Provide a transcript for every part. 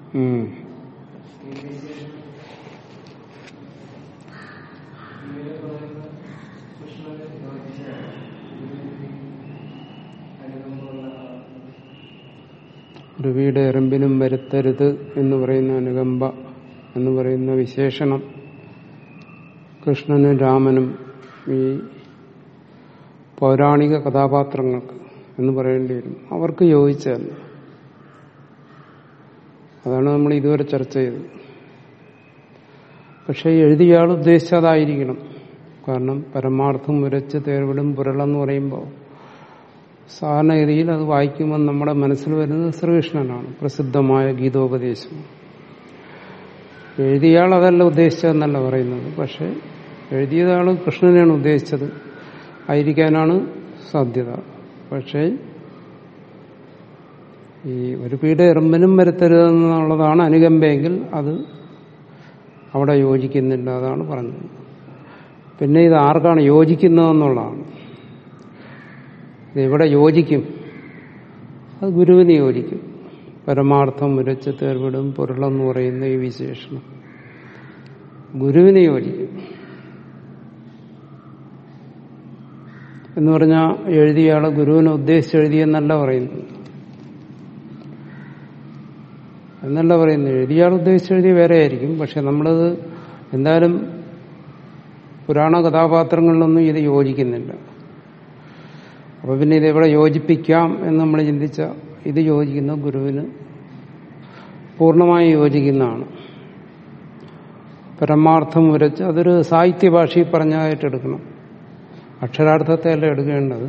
ഉം. രവിയുടെ എറുമ്പിനും വരുത്തരുത് എന്ന് പറയുന്ന അനുകമ്പ എന്ന് പറയുന്ന വിശേഷണം കൃഷ്ണനും രാമനും ഈ പൗരാണിക കഥാപാത്രങ്ങൾക്ക് എന്ന് പറയേണ്ടി വരും അവർക്ക് യോജിച്ചതല്ല അതാണ് നമ്മൾ ഇതുവരെ ചർച്ച ചെയ്തത് പക്ഷെ എഴുതിയ ആൾ ഉദ്ദേശിച്ചതായിരിക്കണം കാരണം പരമാർത്ഥം ഉരച്ച് തേർവിടും പുരളെന്ന് പറയുമ്പോൾ സാധാരണഗതിയിൽ അത് വായിക്കുമ്പോൾ നമ്മുടെ മനസ്സിൽ വരുന്നത് ശ്രീകൃഷ്ണനാണ് പ്രസിദ്ധമായ ഗീതോപദേശം എഴുതിയയാൾ അതല്ല ഉദ്ദേശിച്ചതെന്നല്ല പറയുന്നത് പക്ഷെ എഴുതിയതാൾ കൃഷ്ണനെയാണ് ഉദ്ദേശിച്ചത് ആയിരിക്കാനാണ് സാധ്യത പക്ഷേ ഈ ഒരു പീഡ എറുമ്പനും വരുത്തരുതെന്നുള്ളതാണ് അനുകമ്പയെങ്കിൽ അത് അവിടെ യോജിക്കുന്നില്ല അതാണ് പറഞ്ഞത് പിന്നെ ഇത് ആർക്കാണ് യോജിക്കുന്നതെന്നുള്ളതാണ് ഇത് എവിടെ യോജിക്കും അത് ഗുരുവിന് യോജിക്കും പരമാർത്ഥം ഉരച്ച് തേർവിടും പൊരുളെന്ന് പറയുന്ന ഈ വിശേഷണം ഗുരുവിന് യോജിക്കും എന്ന് പറഞ്ഞാൽ എഴുതിയയാള് ഗുരുവിനെ ഉദ്ദേശിച്ച് എഴുതിയെന്നല്ല പറയുന്നത് എന്നല്ല പറയുന്നത് എഴുതിയാൾ ഉദ്ദേശിച്ച് എഴുതിയ വേറെ ആയിരിക്കും പക്ഷെ നമ്മളത് എന്തായാലും പുരാണ കഥാപാത്രങ്ങളിലൊന്നും ഇത് യോജിക്കുന്നില്ല അപ്പൊ പിന്നെ ഇത് എവിടെ യോജിപ്പിക്കാം എന്ന് നമ്മൾ ചിന്തിച്ച ഇത് യോജിക്കുന്ന ഗുരുവിന് പൂർണ്ണമായി യോജിക്കുന്നതാണ് പരമാർത്ഥം ഉരച്ച് അതൊരു സാഹിത്യ ഭാഷയിൽ പറഞ്ഞതായിട്ട് എടുക്കണം അക്ഷരാർത്ഥത്തെ അല്ല എടുക്കേണ്ടത്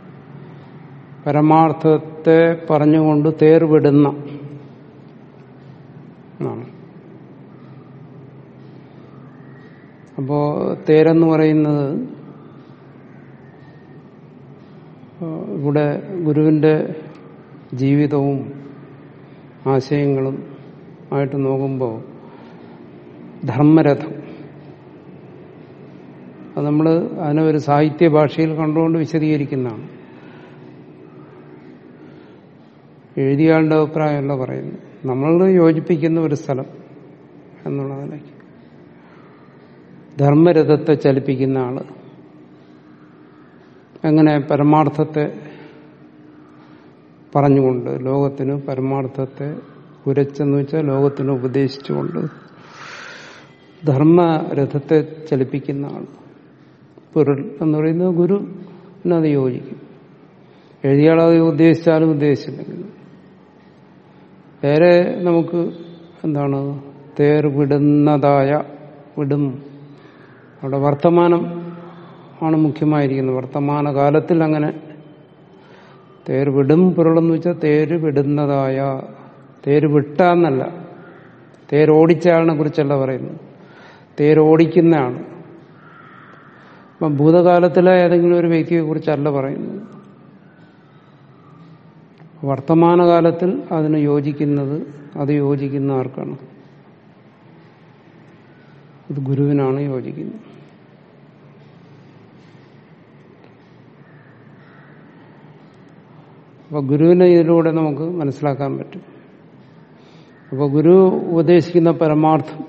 പരമാർത്ഥത്തെ പറഞ്ഞുകൊണ്ട് തേർവിടുന്ന എന്നാണ് അപ്പോ തേരെന്ന് പറയുന്നത് ഇവിടെ ഗുരുവിന്റെ ജീവിതവും ആശയങ്ങളും ആയിട്ട് നോക്കുമ്പോൾ ധർമ്മരഥം അത് നമ്മൾ അതിനെ ഒരു സാഹിത്യ ഭാഷയിൽ കണ്ടുകൊണ്ട് വിശദീകരിക്കുന്നതാണ് എഴുതിയാളുടെ അഭിപ്രായമല്ല പറയുന്നത് നമ്മൾ യോജിപ്പിക്കുന്ന ഒരു സ്ഥലം എന്നുള്ളതിലേക്ക് ധർമ്മരഥത്തെ ചലിപ്പിക്കുന്ന ആള് എങ്ങനെ പരമാർത്ഥത്തെ പറഞ്ഞുകൊണ്ട് ലോകത്തിന് പരമാർത്ഥത്തെ കുരച്ചെന്ന് വെച്ചാൽ ലോകത്തിന് ഉപദേശിച്ചുകൊണ്ട് ധർമ്മരഥത്തെ ചലിപ്പിക്കുന്ന ആൾ പൊരുൾ എന്ന് പറയുന്നത് ഗുരുവിനത് യോജിക്കും എഴുതിയാളത് ഉദ്ദേശിച്ചാലും ഉദ്ദേശിച്ചില്ലെങ്കിലും വേറെ നമുക്ക് എന്താണ് തേർ വിടുന്നതായ വിടും അവിടെ വർത്തമാനം ആണ് മുഖ്യമായിരിക്കുന്നത് വർത്തമാന കാലത്തിൽ അങ്ങനെ തേർ വിടും പൊരുളെന്ന് വെച്ചാൽ തേര് വിടുന്നതായ തേര് വിട്ടാന്നല്ല തേരോടിച്ച ആളിനെ കുറിച്ചല്ല പറയുന്നത് തേരോടിക്കുന്ന ആൾ അപ്പം ഭൂതകാലത്തിലെ ഏതെങ്കിലും ഒരു വ്യക്തിയെ കുറിച്ചല്ല പറയുന്നത് വർത്തമാനകാലത്തിൽ അതിന് യോജിക്കുന്നത് അത് യോജിക്കുന്ന ആർക്കാണ് അത് ഗുരുവിനാണ് യോജിക്കുന്നത് അപ്പൊ ഗുരുവിനെ ഇതിലൂടെ നമുക്ക് മനസ്സിലാക്കാൻ പറ്റും അപ്പൊ ഗുരു ഉപദേശിക്കുന്ന പരമാർത്ഥം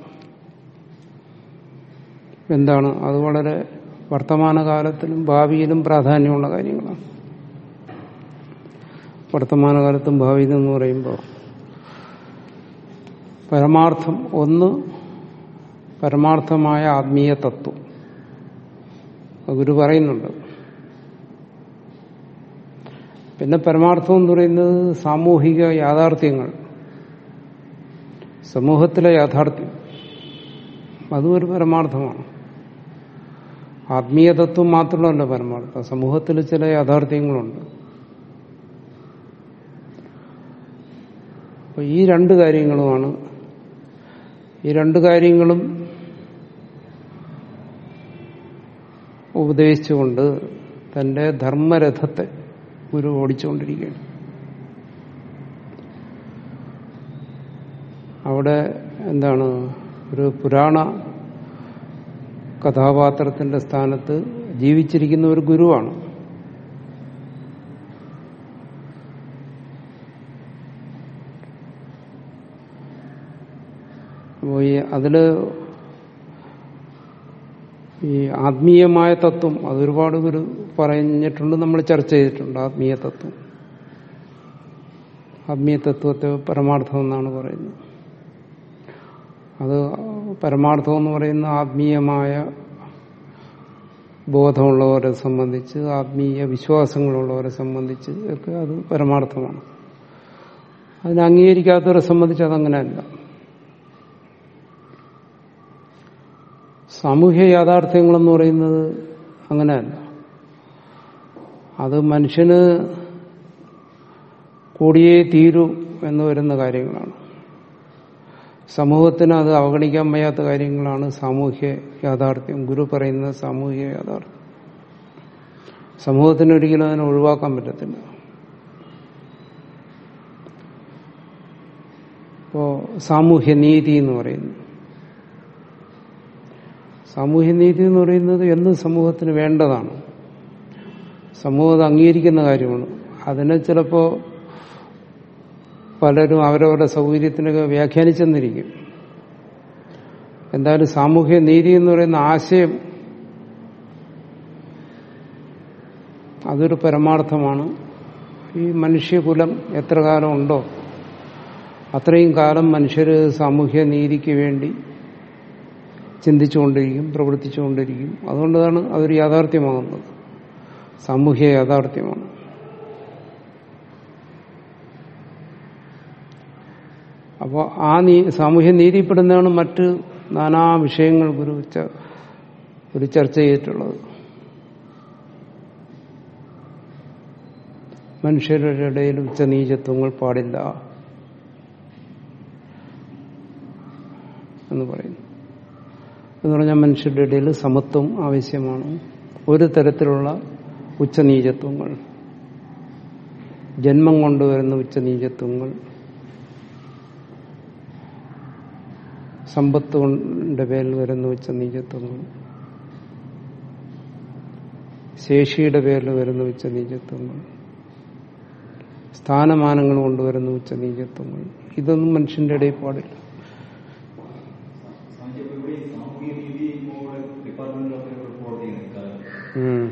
എന്താണ് അത് വളരെ വർത്തമാനകാലത്തിലും ഭാവിയിലും പ്രാധാന്യമുള്ള കാര്യങ്ങളാണ് വർത്തമാനകാലത്തും ഭാവിയിലും എന്ന് പറയുമ്പോൾ പരമാർത്ഥം ഒന്ന് പരമാർത്ഥമായ ആത്മീയ തത്വം അത് ഗുരു പറയുന്നുണ്ട് പിന്നെ പരമാർത്ഥം എന്ന് പറയുന്നത് സാമൂഹിക യാഥാർത്ഥ്യങ്ങൾ സമൂഹത്തിലെ യാഥാർത്ഥ്യം അതും ഒരു പരമാർത്ഥമാണ് ആത്മീയ തത്വം മാത്രമല്ല പരമാർത്ഥം സമൂഹത്തിൽ ചില യാഥാർത്ഥ്യങ്ങളുണ്ട് അപ്പൊ ഈ രണ്ട് കാര്യങ്ങളുമാണ് ഈ രണ്ട് കാര്യങ്ങളും ഉപദേശിച്ചുകൊണ്ട് തന്റെ ധർമ്മരഥത്തെ ഗുരു ഓടിച്ചുകൊണ്ടിരിക്കുകയാണ് അവിടെ എന്താണ് ഒരു പുരാണ കഥാപാത്രത്തിന്റെ സ്ഥാനത്ത് ജീവിച്ചിരിക്കുന്ന ഒരു ഗുരുവാണ് അപ്പോൾ ഈ അതില് ഈ ആത്മീയമായ തത്വം അതൊരുപാട് ഗുരു പറഞ്ഞിട്ടുണ്ട് നമ്മൾ ചർച്ച ചെയ്തിട്ടുണ്ട് ആത്മീയ തത്വം ആത്മീയ തത്വത്തെ പരമാർത്ഥം എന്നാണ് പറയുന്നത് അത് പരമാർത്ഥം എന്ന് പറയുന്ന ആത്മീയമായ ബോധമുള്ളവരെ സംബന്ധിച്ച് ആത്മീയ വിശ്വാസങ്ങളുള്ളവരെ സംബന്ധിച്ച് ഒക്കെ അത് പരമാർത്ഥമാണ് അതിനെ അംഗീകരിക്കാത്തവരെ സംബന്ധിച്ച് അതങ്ങനെയല്ല സാമൂഹ്യ യാഥാർത്ഥ്യങ്ങളെന്ന് പറയുന്നത് അങ്ങനെയല്ല അത് മനുഷ്യന് കൂടിയേ തീരൂ എന്ന് വരുന്ന കാര്യങ്ങളാണ് സമൂഹത്തിന് അത് അവഗണിക്കാൻ വയ്യാത്ത കാര്യങ്ങളാണ് സാമൂഹ്യ യാഥാർത്ഥ്യം ഗുരു പറയുന്ന സാമൂഹ്യ യാഥാർത്ഥ്യം സമൂഹത്തിന് ഒരിക്കലും അതിനെ ഒഴിവാക്കാൻ പറ്റത്തില്ല ഇപ്പോ സാമൂഹ്യ നീതി എന്ന് പറയുന്നു സാമൂഹ്യ നീതി എന്ന് പറയുന്നത് എന്നും സമൂഹത്തിന് വേണ്ടതാണ് സമൂഹം അംഗീകരിക്കുന്ന കാര്യമാണ് അതിനെ ചിലപ്പോ പലരും അവരവരുടെ സൗകര്യത്തിനൊക്കെ വ്യാഖ്യാനിച്ചെന്നിരിക്കും എന്തായാലും സാമൂഹ്യ നീതി എന്ന് പറയുന്ന ആശയം അതൊരു പരമാർത്ഥമാണ് ഈ മനുഷ്യകുലം എത്ര കാലം ഉണ്ടോ അത്രയും കാലം മനുഷ്യർ സാമൂഹ്യ നീതിക്ക് വേണ്ടി ചിന്തിച്ചുകൊണ്ടിരിക്കും പ്രവർത്തിച്ചുകൊണ്ടിരിക്കും അതുകൊണ്ടാണ് അതൊരു യാഥാർത്ഥ്യമാകുന്നത് സാമൂഹ്യ യാഥാർത്ഥ്യമാണ് അപ്പോൾ ആ നീ സാമൂഹ്യ നീതിപ്പെടുന്നതാണ് മറ്റ് നാനാ വിഷയങ്ങൾ ഗുരു ഒരു ചർച്ച ചെയ്തിട്ടുള്ളത് മനുഷ്യരുടെ ഇടയിൽ ഉച്ചനീചത്വങ്ങൾ പാടില്ല എന്ന് പറയുന്നു എന്ന് പറഞ്ഞാൽ മനുഷ്യരുടെ ഇടയിൽ സമത്വം ആവശ്യമാണ് ഒരു തരത്തിലുള്ള ഉച്ചനീചത്വങ്ങൾ ജന്മം കൊണ്ടുവരുന്ന ഉച്ചനീചത്വങ്ങൾ സമ്പത്ത് കൊണ്ട് പേരിൽ വരുന്ന ഉച്ചനീചത്വങ്ങൾ ശേഷിയുടെ പേരിൽ വരുന്ന ഉച്ചനീചത്വങ്ങൾ സ്ഥാനമാനങ്ങൾ കൊണ്ടുവരുന്ന ഉച്ചനീചത്വങ്ങൾ ഇതൊന്നും മനുഷ്യന്റെ ഇടയിൽ പാടില്ല ഉം.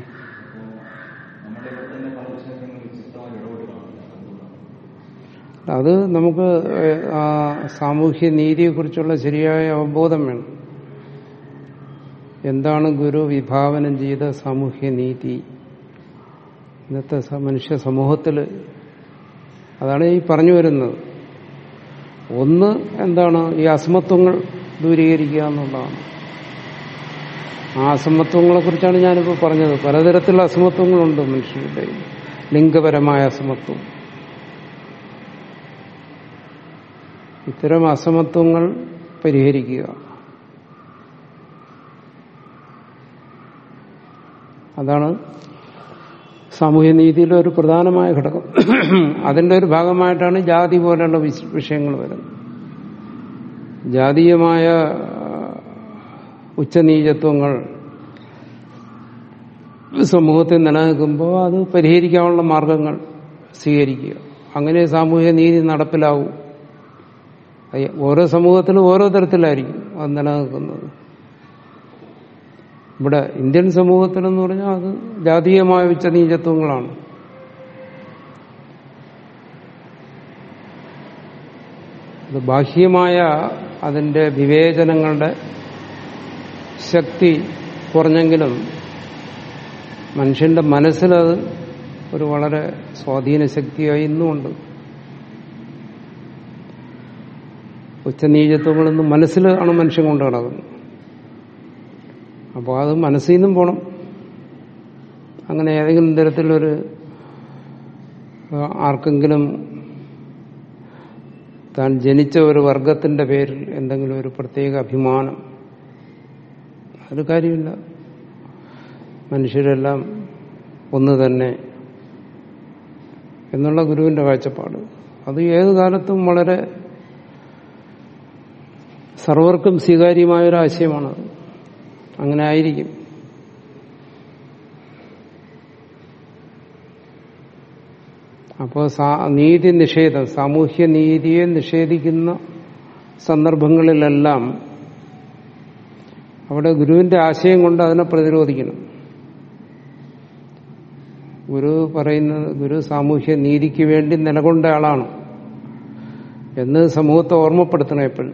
അത് നമുക്ക് ആ സാമൂഹ്യ നീതിയെക്കുറിച്ചുള്ള ശരിയായ അവബോധം വേണം എന്താണ് ഗുരു വിഭാവനം ചെയ്ത സാമൂഹ്യ നീതി ഇന്നത്തെ സ- മനുഷ്യ സമൂഹത്തിൽ അതാണ് ഈ പറഞ്ഞു വരുന്നത് ഒന്ന് എന്താണ് ഈ അസമത്വങ്ങൾ ദൂരീകരിക്കുക എന്നുള്ളതാണ് ആ അസമത്വങ്ങളെ കുറിച്ചാണ് ഞാനിപ്പോൾ പറഞ്ഞത് പലതരത്തിലുള്ള അസമത്വങ്ങളുണ്ട് മനുഷ്യരുടെ ലിംഗപരമായ അസമത്വം ഇത്തരം അസമത്വങ്ങൾ പരിഹരിക്കുക അതാണ് സാമൂഹ്യ നീതിയിലെ ഒരു പ്രധാനമായ ഘടകം അതിന്റെ ഒരു ഭാഗമായിട്ടാണ് ജാതി പോലെയുള്ള വിഷ- വിഷയങ്ങൾ വരുന്നത് ജാതീയമായ ഉച്ചനീചത്വങ്ങൾ സമൂഹത്തിൽ നിലനിൽക്കുമ്പോൾ അത് പരിഹരിക്കാനുള്ള മാർഗങ്ങൾ സ്വീകരിക്കുക അങ്ങനെ സാമൂഹ്യ നീതി നടപ്പിലാവും അത് ഓരോ സമൂഹത്തിലും ഓരോ തരത്തിലായിരിക്കും അത് നിലനിൽക്കുന്നത് ഇവിടെ ഇന്ത്യൻ സമൂഹത്തിലെന്ന് പറഞ്ഞാൽ അത് ജാതീയമായ ഉച്ചനീചത്വങ്ങളാണ് അത് ബാഹ്യമായ അതിന്റെ വിവേചനങ്ങളുടെ ശക്തി കുറഞ്ഞെങ്കിലും മനുഷ്യന്റെ മനസ്സിലത് ഒരു വളരെ സ്വാധീന ശക്തിയായി ഇന്നുമുണ്ട് ഉച്ചനീചത്വങ്ങളൊന്നും മനസ്സിൽ ആണ് മനുഷ്യൻ കൊണ്ട് നടക്കുന്നത് അപ്പോൾ അത് മനസ്സിൽ നിന്നും പോണം അങ്ങനെ ഏതെങ്കിലും തരത്തിലൊരു ആ, ആർക്കെങ്കിലും താൻ ജനിച്ച ഒരു വർഗത്തിന്റെ പേരിൽ എന്തെങ്കിലും ഒരു പ്രത്യേക അഭിമാനം അത് കാര്യമില്ല മനുഷ്യരെല്ലാം ഒന്ന് തന്നെ എന്നുള്ള ഗുരുവിന്റെ കാഴ്ചപ്പാട് അത് ഏത് കാലത്തും വളരെ സർവർക്കും സ്വീകാര്യമായ ഒരു ആശയമാണത് അങ്ങനെ ആയിരിക്കും അപ്പോൾ സാ- നീതി നിഷേധം സാമൂഹ്യ നീതിയെ നിഷേധിക്കുന്ന സന്ദർഭങ്ങളിലെല്ലാം അവിടെ ഗുരുവിന്റെ ആശയം കൊണ്ട് അതിനെ പ്രതിരോധിക്കണം ഗുരു പറയുന്നത് ഗുരു സാമൂഹ്യ നീതിക്ക് വേണ്ടി നിലകൊണ്ട ആളാണ് എന്ന് സമൂഹത്തെ ഓർമ്മപ്പെടുത്തണം എപ്പോഴും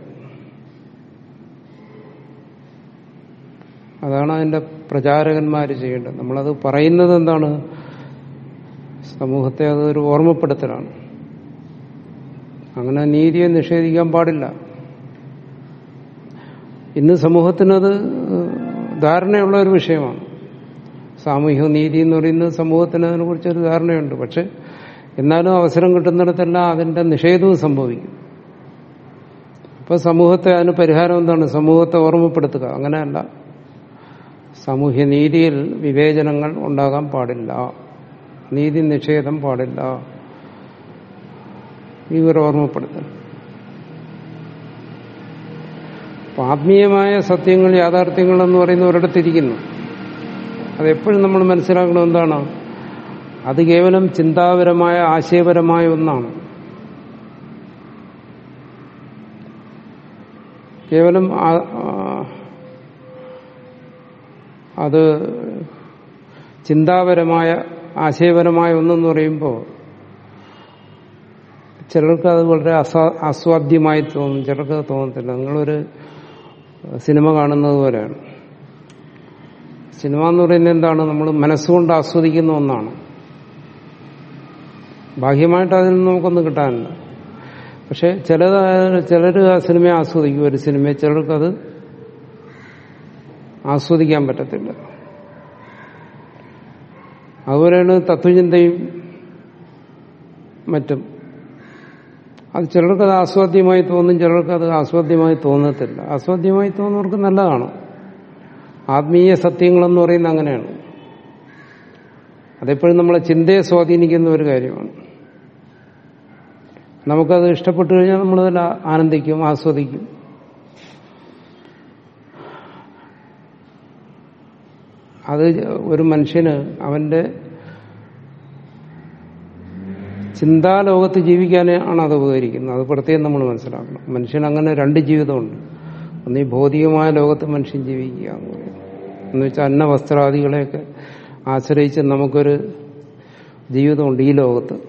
അതാണ് അതിന്റെ പ്രചാരകന്മാർ ചെയ്യേണ്ടത് നമ്മളത് പറയുന്നത് എന്താണ് സമൂഹത്തെ അതൊരു ഓർമ്മപ്പെടുത്തലാണ് അങ്ങനെ നീതിയെ നിഷേധിക്കാൻ പാടില്ല ഇന്ന് സമൂഹത്തിനത് ധാരണയുള്ള ഒരു വിഷയമാണ് സാമൂഹിക നീതി എന്ന് പറയുന്നത് സമൂഹത്തിന് അതിനെക്കുറിച്ചൊരു ധാരണയുണ്ട് പക്ഷെ എന്നാലും അവസരം കിട്ടുന്നിടത്തെല്ലാം അതിന്റെ നിഷേധവും സംഭവിക്കും അപ്പൊ സമൂഹത്തെ അതിന് പരിഹാരം എന്താണ് സമൂഹത്തെ ഓർമ്മപ്പെടുത്തുക അങ്ങനെയല്ല സാമൂഹ്യ നീതിയിൽ വിവേചനങ്ങൾ ഉണ്ടാകാൻ പാടില്ല നീതി നിഷേധം പാടില്ല ഈ ഒരു ഓർമ്മപ്പെടുത്തൽ അപ്പൊ ആത്മീയമായ സത്യങ്ങൾ യാഥാർത്ഥ്യങ്ങൾ എന്ന് പറയുന്ന ഒരിടത്തിരിക്കുന്നു അതെപ്പോഴും നമ്മൾ മനസ്സിലാക്കണം എന്താണ് അത് കേവലം ചിന്താപരമായ ആശയപരമായ ഒന്നാണ് കേവലം അത് ചിന്താപരമായ ആശയപരമായ ഒന്നെന്ന് പറയുമ്പോൾ ചിലർക്ക് അത് വളരെ അസാ അസ്വാദ്യമായി തോന്നും ചിലർക്ക് അത് തോന്നത്തില്ല നിങ്ങളൊരു സിനിമ കാണുന്നത് പോലെയാണ് സിനിമ എന്ന് പറയുന്നത് എന്താണ് നമ്മൾ മനസ്സുകൊണ്ട് ആസ്വദിക്കുന്ന ഒന്നാണ് ബാഹ്യമായിട്ട് അതിൽ നിന്ന് നമുക്കൊന്നും കിട്ടാനില്ല പക്ഷെ ചിലത് ചിലർ ആ സിനിമയെ ആസ്വദിക്കും ഒരു സിനിമയെ ചിലർക്കത് ആസ്വദിക്കാൻ പറ്റത്തില്ല അതുപോലെയാണ് തത്വചിന്തയും മറ്റും അത് ചിലർക്കത് ആസ്വാദ്യമായി തോന്നും ചിലർക്കത് ആസ്വാദ്യമായി തോന്നത്തില്ല ആസ്വാദ്യമായി തോന്നുന്നവർക്ക് നല്ലതാണ് ആത്മീയ സത്യങ്ങളെന്ന് പറയുന്നത് അങ്ങനെയാണ് അതെപ്പോഴും നമ്മളെ ചിന്തയെ സ്വാധീനിക്കുന്ന ഒരു കാര്യമാണ് നമുക്കത് ഇഷ്ടപ്പെട്ടു കഴിഞ്ഞാൽ നമ്മളതിൽ ആനന്ദിക്കും ആസ്വദിക്കും അത് ഒരു മനുഷ്യന് അവന്റെ ചിന്താലോകത്ത് ജീവിക്കാനാണ് അത് ഉപകരിക്കുന്നത് അത് പ്രത്യേകം നമ്മൾ മനസ്സിലാക്കണം മനുഷ്യൻ അങ്ങനെ രണ്ട് ജീവിതമുണ്ട് ഒന്ന് ഈ ഭൗതികമായ ലോകത്ത് മനുഷ്യൻ ജീവിക്കുക എന്ന് പറയുന്നത് എന്ന് വെച്ചാൽ അന്ന വസ്ത്രാദികളെയൊക്കെ ആശ്രയിച്ച് നമുക്കൊരു ജീവിതമുണ്ട് ഈ ലോകത്ത്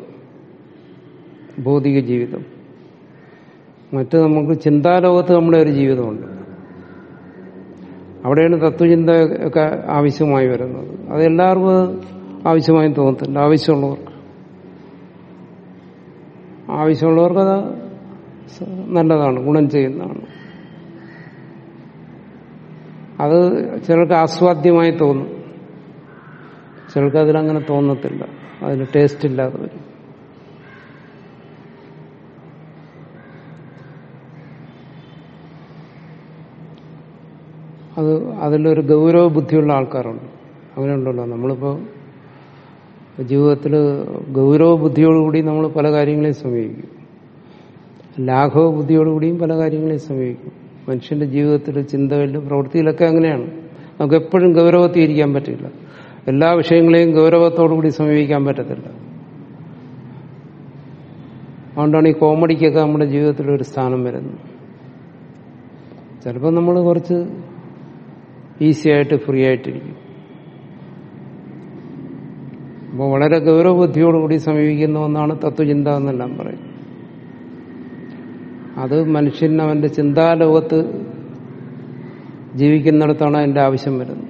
ഭൗതിക ജീവിതം മറ്റ് നമുക്ക് ചിന്താലോകത്ത് നമ്മുടെ ഒരു ജീവിതമുണ്ട് അവിടെയാണ് തത്വചിന്ത ഒക്കെ ആവശ്യമായി വരുന്നത് അത് എല്ലാവർക്കും ആവശ്യമായി തോന്നത്തില്ല ആവശ്യമുള്ളവർക്ക് ആവശ്യമുള്ളവർക്ക് അത് നല്ലതാണ് ഗുണം ചെയ്യുന്നതാണ് അത് ചിലർക്ക് ആസ്വാദ്യമായി തോന്നും ചിലർക്ക് അതിലങ്ങനെ തോന്നത്തില്ല അതിന് ടേസ്റ്റ് ഇല്ലാതെ വരും അത് അതിലൊരു ഗൗരവ ബുദ്ധിയുള്ള ആൾക്കാരുണ്ട് അങ്ങനെയുണ്ടല്ലോ നമ്മളിപ്പോൾ ജീവിതത്തിൽ ഗൗരവ ബുദ്ധിയോടുകൂടി നമ്മൾ പല കാര്യങ്ങളെയും സമീപിക്കും ലാഘവ ബുദ്ധിയോടുകൂടിയും പല കാര്യങ്ങളെയും സമീപിക്കും മനുഷ്യന്റെ ജീവിതത്തിൽ ചിന്തകളിലും പ്രവൃത്തിയിലൊക്കെ അങ്ങനെയാണ് നമുക്ക് എപ്പോഴും ഗൗരവത്തിൽ ഇരിക്കാൻ പറ്റില്ല എല്ലാ വിഷയങ്ങളെയും ഗൗരവത്തോടുകൂടി സമീപിക്കാൻ പറ്റത്തില്ല അതുകൊണ്ടാണ് ഈ കോമഡിക്കൊക്കെ നമ്മുടെ ജീവിതത്തിൽ ഒരു സ്ഥാനം വരുന്നത് ചിലപ്പോൾ നമ്മൾ കുറച്ച് ഈസി ആയിട്ട് ഫ്രീ ആയിട്ടിരിക്കും അപ്പോൾ വളരെ ഗൗരവബുദ്ധിയോടുകൂടി സമീപിക്കുന്ന ഒന്നാണ് തത്വചിന്ത എന്നെല്ലാം പറയും അത് മനുഷ്യൻ അവന്റെ ചിന്താലോകത്ത് ജീവിക്കുന്നിടത്താണ് അതിന്റെ ആവശ്യം വരുന്നത്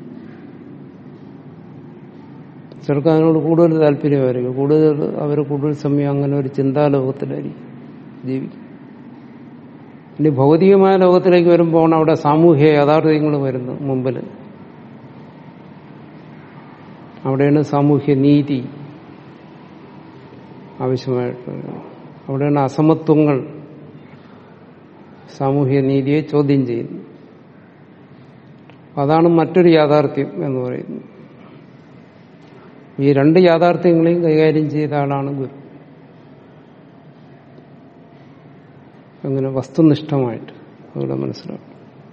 ചിലർക്ക് അതിനോട് കൂടുതൽ താല്പര്യമായിരിക്കും കൂടുതൽ അവർ കൂടുതൽ സമയം അങ്ങനെ ഒരു ചിന്താലോകത്തിലായിരിക്കും ജീവിക്കും ഇനി ഭൗതികമായ ലോകത്തിലേക്ക് വരുമ്പോൾ അവിടെ സാമൂഹ്യ യാഥാർത്ഥ്യങ്ങൾ വരുന്നു മുമ്പിൽ അവിടെയാണ് സാമൂഹ്യ നീതി ആവശ്യമായിട്ട് അവിടെയാണ് അസമത്വങ്ങൾ സാമൂഹ്യ നീതിയെ ചോദ്യം ചെയ്യുന്നു അതാണ് മറ്റൊരു യാഥാർത്ഥ്യം എന്ന് പറയുന്നത് ഈ രണ്ട് യാഥാർത്ഥ്യങ്ങളെയും കൈകാര്യം ചെയ്ത ആളാണ് ഗുരു അങ്ങനെ വസ്തുനിഷ്ഠമായിട്ട് അവിടെ മനസ്സിലാക്കും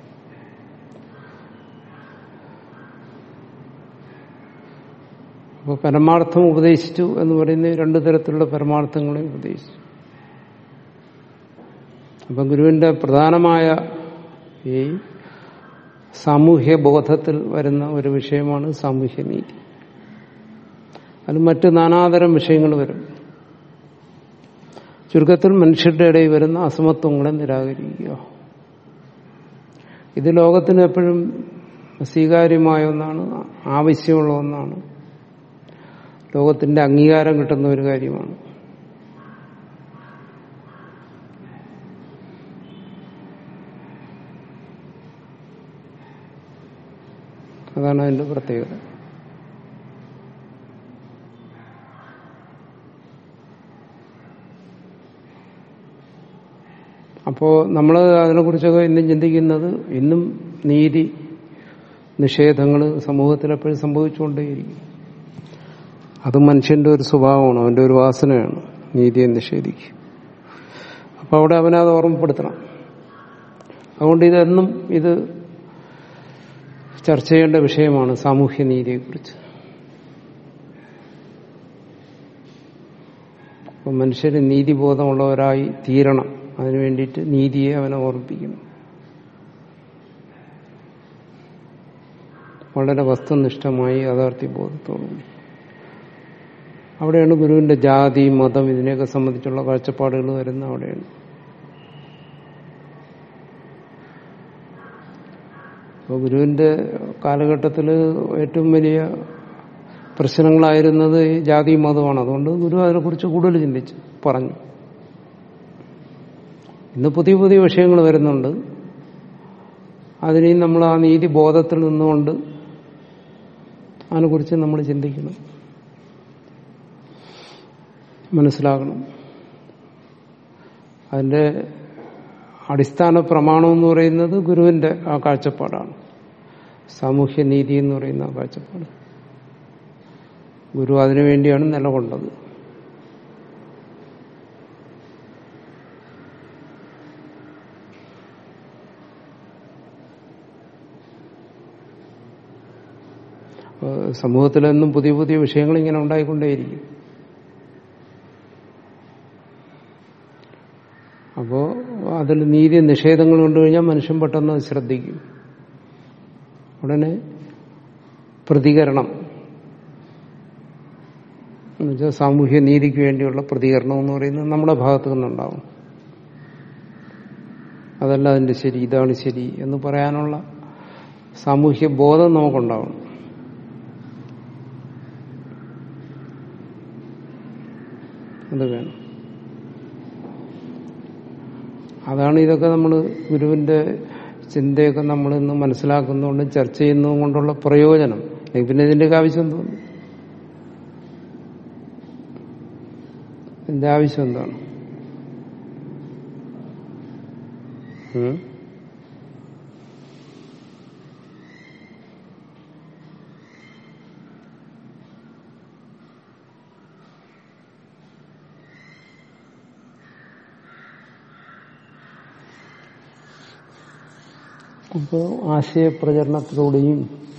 അപ്പോൾ പരമാർത്ഥം ഉപദേശിച്ചു എന്ന് പറയുന്നത് രണ്ടു തരത്തിലുള്ള പരമാർത്ഥങ്ങളെ ഉപദേശിച്ചു അപ്പം ഗുരുവിന്റെ പ്രധാനമായ ഈ സാമൂഹ്യ ബോധത്തിൽ വരുന്ന ഒരു വിഷയമാണ് സാമൂഹ്യ നീതി അത് മറ്റ് നാനാതരം വിഷയങ്ങൾ വരും ചുരുക്കത്തിൽ മനുഷ്യരുടെ ഇടയിൽ വരുന്ന അസമത്വങ്ങളെ നിരാകരിക്കുക ഇത് ലോകത്തിന് എപ്പോഴും സ്വീകാര്യമായ ഒന്നാണ് ആവശ്യമുള്ള ഒന്നാണ് ലോകത്തിന്റെ അംഗീകാരം കിട്ടുന്ന ഒരു കാര്യമാണ് അതാണ് അതിന്റെ പ്രത്യേകത അപ്പോ നമ്മൾ അതിനെക്കുറിച്ചൊക്കെ ഇന്നും ചിന്തിക്കുന്നത് ഇന്നും നീതി നിഷേധങ്ങൾ സമൂഹത്തിൽ എപ്പോഴും സംഭവിച്ചുകൊണ്ടേയിരിക്കും അത് മനുഷ്യന്റെ ഒരു സ്വഭാവമാണ് അവന്റെ ഒരു വാസനയാണ് നീതിയെ നിഷേധിക്കുക അപ്പൊ അവിടെ അവനത് ഓർമ്മപ്പെടുത്തണം അതുകൊണ്ട് ഇതെന്നും ഇത് ചർച്ച ചെയ്യേണ്ട വിഷയമാണ് സാമൂഹ്യ നീതിയെക്കുറിച്ച് അപ്പം മനുഷ്യന് നീതിബോധമുള്ളവരായി തീരണം അതിനു വേണ്ടിയിട്ട് നീതിയെ അവനെ ഓർമ്മിപ്പിക്കണം വളരെ വസ്തുനിഷ്ഠമായി യാഥാർത്ഥ്യബോധത്തോടുകൂടി അവിടെയാണ് ഗുരുവിന്റെ ജാതി മതം ഇതിനെയൊക്കെ സംബന്ധിച്ചുള്ള കാഴ്ചപ്പാടുകൾ വരുന്ന അവിടെയാണ് അപ്പോൾ ഗുരുവിന്റെ കാലഘട്ടത്തിൽ ഏറ്റവും വലിയ പ്രശ്നങ്ങളായിരുന്നത് ഈ ജാതി മതമാണ് അതുകൊണ്ട് ഗുരു അതിനെക്കുറിച്ച് കൂടുതൽ ചിന്തിച്ചു പറഞ്ഞു ഇന്ന് പുതിയ പുതിയ വിഷയങ്ങൾ വരുന്നുണ്ട് അതിനെയും നമ്മൾ ആ നീതി ബോധത്തിൽ നിന്നുകൊണ്ട് അതിനെക്കുറിച്ച് നമ്മൾ ചിന്തിക്കണം മനസ്സിലാക്കണം അതിന്റെ അടിസ്ഥാന പ്രമാണം എന്ന് പറയുന്നത് ഗുരുവിന്റെ ആ കാഴ്ചപ്പാടാണ് സാമൂഹ്യ നീതി എന്ന് പറയുന്ന ആ കാഴ്ചപ്പാട് ഗുരു അതിനുവേണ്ടിയാണ് നിലകൊണ്ടത് സമൂഹത്തിലെന്നും പുതിയ പുതിയ വിഷയങ്ങൾ ഇങ്ങനെ ഉണ്ടായിക്കൊണ്ടേയിരിക്കും അപ്പോ അതിൽ നീതി നിഷേധങ്ങൾ കണ്ടു കഴിഞ്ഞാൽ മനുഷ്യൻ പെട്ടെന്ന് ശ്രദ്ധിക്കും ഉടനെ പ്രതികരണം എന്നുവെച്ചാൽ സാമൂഹ്യ നീതിക്ക് വേണ്ടിയുള്ള പ്രതികരണം എന്ന് പറയുന്നത് നമ്മുടെ ഭാഗത്തു നിന്നുണ്ടാവും അതല്ല അതിന്റെ ശരി ഇതാണ് ശരി എന്ന് പറയാനുള്ള സാമൂഹ്യ ബോധം നമുക്കുണ്ടാവണം അത് വേണം അതാണ് ഇതൊക്കെ നമ്മൾ ഗുരുവിന്റെ ചിന്തയൊക്കെ നമ്മൾ ഇന്ന് മനസ്സിലാക്കുന്നതുകൊണ്ടും ചർച്ച ചെയ്യുന്നതും കൊണ്ടുള്ള പ്രയോജനം പിന്നെ ഇതിന്റെയൊക്കെ ആവശ്യം തോന്നുന്നു ഇതിന്റെ ആവശ്യം എന്താണ് ഉം? അപ്പോൾ ആശയപ്രചരണത്തിലൂടെയും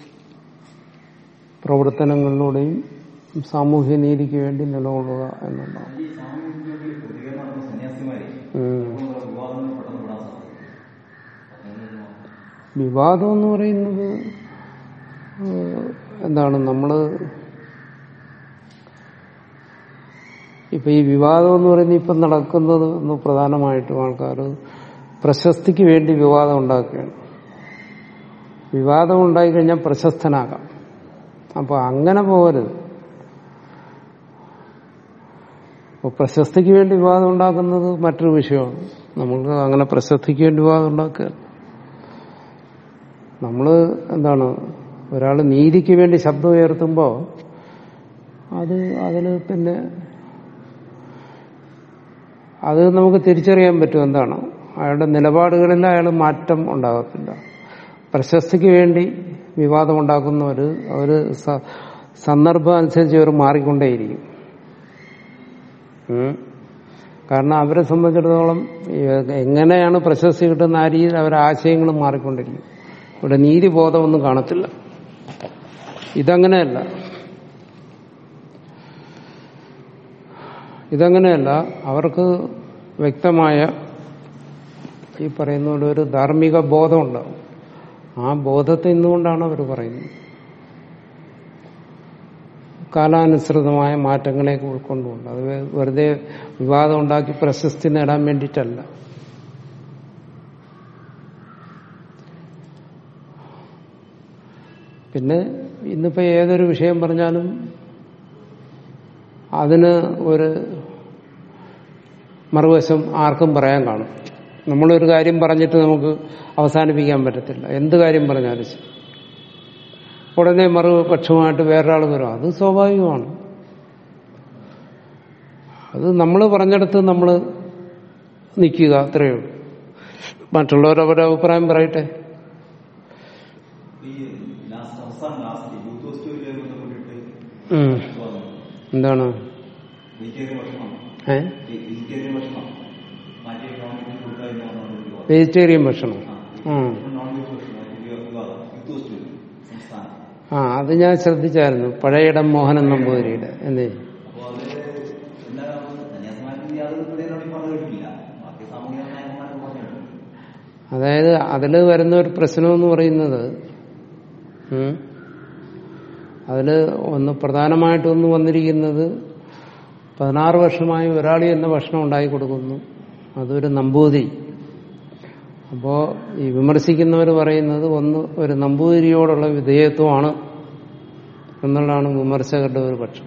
പ്രവർത്തനങ്ങളിലൂടെയും സാമൂഹ്യ നീതിക്ക് വേണ്ടി നിലകൊള്ളുക എന്നുള്ളതാണ് ഈ സാമൂഹിക പ്രതികരണം നടത്തുന്ന സന്യാസിമാരെ ഉം. വിവാദങ്ങൾ പെട്ടെന്ന് വിടാൻ സാധിക്കും വിവാദം എന്ന് പറയുന്നത് ഏഹ്, എന്താണ് നമ്മള് ഇപ്പൊ ഈ വിവാദം എന്ന് പറയുന്നത് ഇപ്പം നടക്കുന്നത് ഒന്ന് പ്രധാനമായിട്ടും ആൾക്കാർ പ്രശസ്തിക്ക് വേണ്ടി വിവാദം ഉണ്ടാക്കുകയാണ് വിവാദം ഉണ്ടായിക്കഴിഞ്ഞാൽ പ്രശസ്തനാകാം അപ്പൊ അങ്ങനെ പോകരുത് അപ്പൊ പ്രശസ്തിക്ക് വേണ്ടി വിവാദം ഉണ്ടാക്കുന്നത് മറ്റൊരു വിഷയമാണ് നമുക്ക് അങ്ങനെ പ്രശസ്തിക്ക് വേണ്ടി വിവാദം ഉണ്ടാക്കുക നമ്മള് എന്താണ് ഒരാൾ നീതിക്ക് വേണ്ടി ശബ്ദം ഉയർത്തുമ്പോൾ അത് അതിന് പിന്നെ അത് നമുക്ക് തിരിച്ചറിയാൻ പറ്റും എന്താണ് അയാളുടെ നിലപാടുകളിൽ അയാൾ മാറ്റം ഉണ്ടാകത്തില്ല പ്രശസ്തിക്ക് വേണ്ടി വിവാദം ഉണ്ടാക്കുന്നവർ അവര് സ- സന്ദർഭം അനുസരിച്ച് അവർ മാറിക്കൊണ്ടേയിരിക്കും ഉം. കാരണം അവരെ സംബന്ധിച്ചിടത്തോളം ഏ- എങ്ങനെയാണ് പ്രശസ്തി കിട്ടുന്ന ആ രീതിയിൽ അവരുടെ ആശയങ്ങളും മാറിക്കൊണ്ടിരിക്കും ഇവിടെ നീതിബോധമൊന്നും കാണത്തില്ല ഇതങ്ങനെയല്ല ഇതങ്ങനെയല്ല അവർക്ക് വ്യക്തമായ ഈ പറയുന്ന പോലെ ഒരു ധാർമ്മിക ബോധം ഉണ്ടാവും ആ ബോധത്തിൽ നിന്നുകൊണ്ടാണ് അവർ പറയുന്നത് കാലാനുസൃതമായ മാറ്റങ്ങളെയൊക്കെ ഉൾക്കൊണ്ടുകൊണ്ട് അത് വെ- വെറുതെ വിവാദം ഉണ്ടാക്കി പ്രശസ്തി നേടാൻ വേണ്ടിയിട്ടല്ല പിന്നെ ഇന്നിപ്പോ ഏതൊരു വിഷയം പറഞ്ഞാലും അതിന് ഒരു മറുവശം ആർക്കും പറയാൻ കാണും നമ്മളൊരു കാര്യം പറഞ്ഞിട്ട് നമുക്ക് അവസാനിപ്പിക്കാൻ പറ്റത്തില്ല എന്ത് കാര്യം പറഞ്ഞാലും ശരി ഉടനെ മറുപക്ഷമായിട്ട് വേറൊരാൾ വരും അത് സ്വാഭാവികമാണ് അത് നമ്മൾ പറഞ്ഞെടുത്ത് നമ്മൾ നിൽക്കുക അത്രയേ ഉള്ളൂ മറ്റുള്ളവർ അവരുടെ അഭിപ്രായം പറയട്ടെ ഈ ലാസ്റ്റ് അവസാനം ലാസ്റ്റ് യൂത്ത് ഫെസ്റ്റിവലുമായി ബന്ധപ്പെട്ടിട്ട് ഉം. പറഞ്ഞു എന്താണ് വെജിറ്റേറിയൻ ഭക്ഷണം ഏ വെജിറ്റേറിയൻ ഭക്ഷണം മാറ്റി നോൺ വെജ് കൊടുക്കുക എന്ന് പറഞ്ഞുകൊണ്ട് വെജിറ്റേറിയൻ ഭക്ഷണം ആ ഉം. നോൺ വെജ് ഭക്ഷണം വിവാദം യൂത്ത് ഫെസ്റ്റിവൽ സംസ്ഥാനം ആ അത് ഞാൻ ശ്രദ്ധിച്ചായിരുന്നു പഴയടം മോഹനൻ നമ്പൂതിരിയുടെ എന്നേ അപ്പോൾ അത് എല്ലാ സന്യാസിമാർക്ക് യാതൊരു പ്രതികരണം പറഞ്ഞു കേട്ടിട്ടില്ല ബാക്കി സാമൂഹിക നായകന്മാർക്ക് പറഞ്ഞിട്ടുണ്ട് അതായത് അതിൽ വരുന്ന ഒരു പ്രശ്നം എന്ന് പറയുന്നത് ഉം, അതില് ഒന്ന് പ്രധാനമായിട്ടൊന്ന് വന്നിരിക്കുന്നത് പതിനാറ് വർഷമായി ഒരാൾ തന്നെ ഭക്ഷണം ഉണ്ടാക്കി കൊടുക്കുന്നു അതൊരു നമ്പൂതിരി അപ്പോ ഈ വിമർശിക്കുന്നവർ പറയുന്നത് ഒന്ന് ഒരു നമ്പൂതിരിയോടുള്ള വിധേയത്വമാണ് എന്നുള്ളതാണ് വിമർശകരുടെ ഒരു പക്ഷം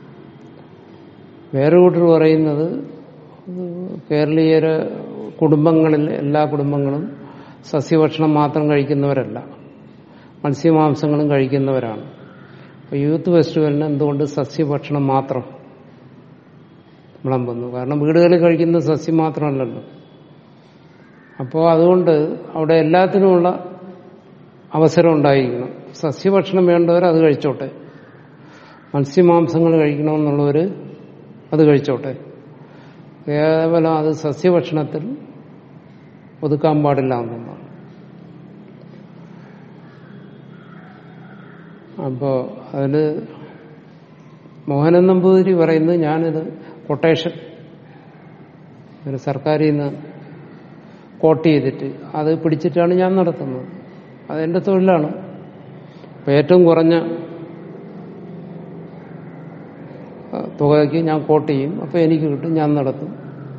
വേറെ കൂട്ടർ പറയുന്നത് കേരളീയര കുടുംബങ്ങളിൽ എല്ലാ കുടുംബങ്ങളും സസ്യഭക്ഷണം മാത്രം കഴിക്കുന്നവരല്ല മത്സ്യമാംസങ്ങളും കഴിക്കുന്നവരാണ് അപ്പൊ യൂത്ത് ഫെസ്റ്റിവലിന് എന്തുകൊണ്ട് സസ്യഭക്ഷണം മാത്രം വിളമ്പുന്നു കാരണം വീടുകളിൽ കഴിക്കുന്ന സസ്യം മാത്രമല്ലല്ലോ അപ്പോൾ അതുകൊണ്ട് അവിടെ എല്ലാത്തിനുമുള്ള അവസരം ഉണ്ടായിരിക്കണം സസ്യഭക്ഷണം വേണ്ടവർ അത് കഴിച്ചോട്ടെ മത്സ്യമാംസങ്ങൾ കഴിക്കണമെന്നുള്ളവർ അത് കഴിച്ചോട്ടെ കേവലം അത് സസ്യഭക്ഷണത്തിൽ ഒതുക്കാൻ പാടില്ല എന്നുള്ളതാണ് അപ്പോ അതില് മോഹനൻ നമ്പൂതിരി പറയുന്നത് ഞാനിത് കൊട്ടേഷൻ ഒരു സർക്കാരിൽ നിന്ന് കോട്ട് ചെയ്തിട്ട് അത് പിടിച്ചിട്ടാണ് ഞാൻ നടത്തുന്നത് അതെന്റെ തൊഴിലാണ് അപ്പൊ ഏറ്റവും കുറഞ്ഞ ആ, തുകയ്ക്ക് ഞാൻ കോട്ട് ചെയ്യും അപ്പൊ എനിക്ക് കിട്ടും ഞാൻ നടത്തും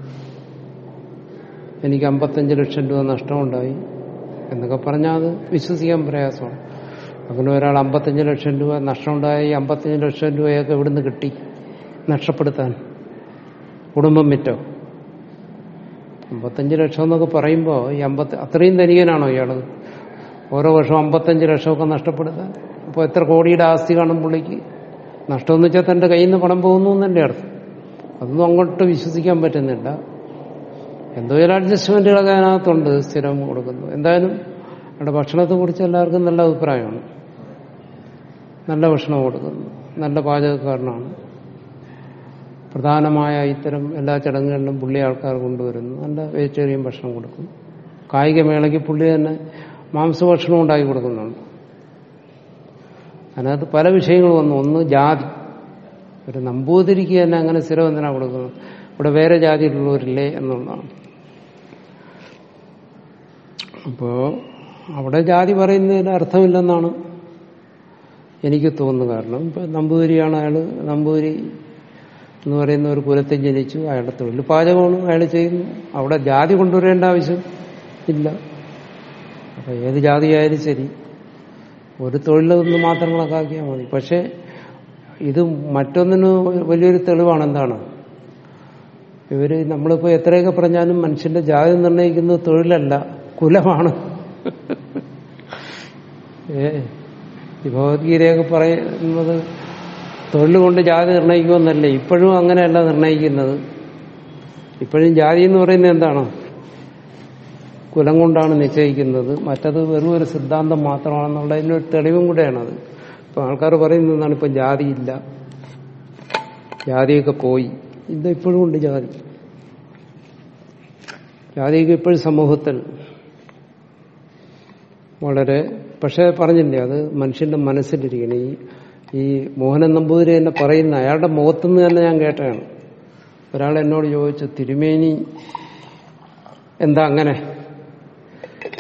എനിക്ക് അമ്പത്തഞ്ച് ലക്ഷം രൂപ നഷ്ടമുണ്ടായി എന്നൊക്കെ പറഞ്ഞാൽ അത് വിശ്വസിക്കാൻ പ്രയാസമാണ് അങ്ങനെ ഒരാൾ അമ്പത്തഞ്ച് ലക്ഷം രൂപ നഷ്ടമുണ്ടായി അമ്പത്തഞ്ച് ലക്ഷം രൂപയൊക്കെ ഇവിടുന്ന് കിട്ടി നഷ്ടപ്പെടുത്താൻ കുടുംബം വിറ്റോ അമ്പത്തഞ്ച് ലക്ഷം എന്നൊക്കെ പറയുമ്പോൾ ഈ അമ്പത്തി അത്രയും ധനികനാണോ ഇയാള് ഓരോ വർഷവും അമ്പത്തഞ്ച് ലക്ഷമൊക്കെ നഷ്ടപ്പെടുത്താൻ അപ്പോൾ എത്ര കോടിയുടെ ആസ്തി കാണും പുള്ളിക്ക് നഷ്ടമെന്ന് വെച്ചാൽ തന്റെ കയ്യിൽ നിന്ന് പണം പോകുന്നു എന്നല്ലേ അർത്ഥം അതൊന്നും അങ്ങോട്ട് വിശ്വസിക്കാൻ പറ്റുന്നില്ല എന്തോ ചില അഡ്ജസ്റ്റ്മെന്റുകളൊക്കെ അതിനകത്തുണ്ട് സ്ഥിരം കൊടുക്കുന്നു എന്തായാലും അവിടെ ഭക്ഷണത്തെ കുറിച്ച് എല്ലാവർക്കും നല്ല അഭിപ്രായമാണ് നല്ല ഭക്ഷണം കൊടുക്കുന്നു നല്ല പാചകക്കാരനാണ് പ്രധാനമായ ഇത്തരം എല്ലാ ചടങ്ങുകളിലും പുള്ളി ആൾക്കാർ കൊണ്ടുവരുന്നു നല്ല വെജിറ്റേറിയൻ ഭക്ഷണം കൊടുക്കും കായികമേളയ്ക്ക് പുള്ളി തന്നെ മാംസഭക്ഷണം ഉണ്ടാക്കി കൊടുക്കുന്നുണ്ട് അതിനകത്ത് പല വിഷയങ്ങൾ വന്നു ഒന്ന് ജാതി ഒരു നമ്പൂതിരിക്ക് തന്നെ അങ്ങനെ സ്ഥിരം എന്തിനാ കൊടുക്കുന്നത് ഇവിടെ വേറെ ജാതിയിലുള്ളവരില്ലേ എന്നുള്ളതാണ് അപ്പോ അവിടെ ജാതി പറയുന്നതിന് അർത്ഥമില്ലെന്നാണ് എനിക്ക് തോന്നുന്നത് കാരണം ഇപ്പൊ നമ്പൂതിരിയാണ് അയാള് നമ്പൂതിരി എന്ന് പറയുന്ന ഒരു കുലത്തിൽ ജനിച്ചു അയാളുടെ തൊഴിൽ പാചകമാണ് അയാൾ ചെയ്യുന്നു അവിടെ ജാതി കൊണ്ടുവരേണ്ട ആവശ്യം ഇല്ല അപ്പൊ ഏത് ജാതിയായാലും ശരി ഒരു തൊഴിലൊന്ന് മാത്രം കണക്കാക്കിയാൽ മതി പക്ഷെ ഇത് മറ്റൊന്നിന് വലിയൊരു തെളിവാണ് എന്താണ് ഇവര് നമ്മളിപ്പോ എത്രയൊക്കെ പറഞ്ഞാലും മനുഷ്യന്റെ ജാതി നിർണ്ണയിക്കുന്നത് തൊഴിലല്ല കുലമാണ് ഏ ഈ ഭഗവത്ഗീതയൊക്കെ പറയുന്നത് തൊഴിൽ കൊണ്ട് ജാതി നിർണ്ണയിക്കുമെന്നല്ലേ ഇപ്പോഴും അങ്ങനെയല്ല നിർണ്ണയിക്കുന്നത് ഇപ്പോഴും ജാതി എന്ന് പറയുന്നത് എന്താണ് കുലം കൊണ്ടാണ് നിശ്ചയിക്കുന്നത് മറ്റത് വെറും ഒരു സിദ്ധാന്തം മാത്രമാണെന്നുള്ളതിന് ഒരു തെളിവും കൂടെയാണത് ഇപ്പൊ ആൾക്കാർ പറയുന്നത് എന്താണ് ഇപ്പൊ ജാതിയില്ല ജാതിയൊക്കെ പോയി ഇത് ഇപ്പോഴും ഉണ്ട് ജാതി ജാതിയൊക്കെ ഇപ്പോഴും സമൂഹത്തിൽ വളരെ പക്ഷെ പറഞ്ഞില്ലേ അത് മനുഷ്യന്റെ മനസ്സിലിരിക്കണം ഈ ഈ മോഹനൻ നമ്പൂതിരി തന്നെ പറയുന്ന അയാളുടെ മുഖത്തുനിന്ന് തന്നെ ഞാൻ കേട്ടതാണ് ഒരാൾ എന്നോട് ചോദിച്ചു തിരുമേനി എന്താ അങ്ങനെ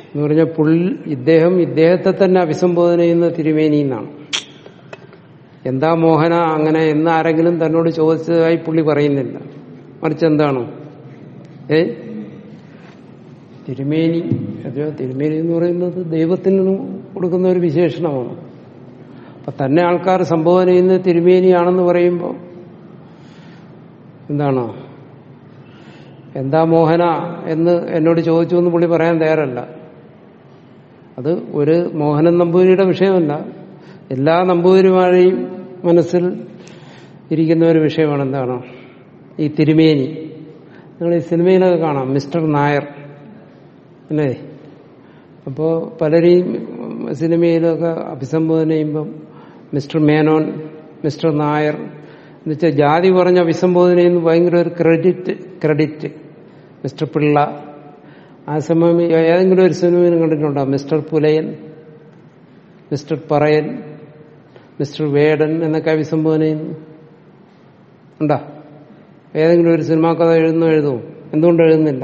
എന്ന് പറഞ്ഞാൽ പുള്ളി ഇദ്ദേഹം ഇദ്ദേഹത്തെ തന്നെ അഭിസംബോധന ചെയ്യുന്ന തിരുമേനി എന്നാണ് എന്താ മോഹന അങ്ങനെ എന്ന് ആരെങ്കിലും തന്നോട് ചോദിച്ചതായി പുള്ളി പറയുന്നില്ല മറിച്ച് എന്താണ് ഏ തിരുമേനി അത് തിരുമേനി എന്ന് പറയുന്നത് ദൈവത്തിന് കൊടുക്കുന്ന ഒരു വിശേഷണമാണ് അപ്പൊ തന്നെ ആൾക്കാർ സംബോധന ചെയ്യുന്നത് തിരുമേനിയാണെന്ന് പറയുമ്പോൾ എന്താണ് എന്താ മോഹന എന്ന് എന്നോട് ചോദിച്ചു എന്ന് പുള്ളി പറയാൻ തയ്യാറല്ല അത് ഒരു മോഹനൻ നമ്പൂതിരിയുടെ വിഷയമല്ല എല്ലാ നമ്പൂതിരിമാരെയും മനസ്സിൽ ഇരിക്കുന്ന ഒരു വിഷയമാണ് എന്താണ് ഈ തിരുമേനി നിങ്ങൾ ഈ സിനിമയിലൊക്കെ കാണാം മിസ്റ്റർ നായർ അല്ലേ അപ്പോൾ പലരെയും സിനിമയിലൊക്കെ അഭിസംബോധന ചെയ്യുമ്പം മിസ്റ്റർ മേനോൻ മിസ്റ്റർ നായർ എന്നുവെച്ചാൽ ജാതി പറഞ്ഞ അഭിസംബോധന ചെയ്യുന്ന ഭയങ്കര ഒരു ക്രെഡിറ്റ് ക്രെഡിറ്റ് മിസ്റ്റർ പിള്ള ആ സമയം ഏതെങ്കിലും ഒരു സിനിമയിൽ കണ്ടിട്ടുണ്ടോ mister Pulayan mister Parayan mister Vedan എന്നൊക്കെ അഭിസംബോധന ചെയ്യുന്നു ഉണ്ടോ ഏതെങ്കിലും ഒരു സിനിമാ കഥ എഴുതുന്നോ എഴുതുമോ എന്തുകൊണ്ട് എഴുതുന്നില്ല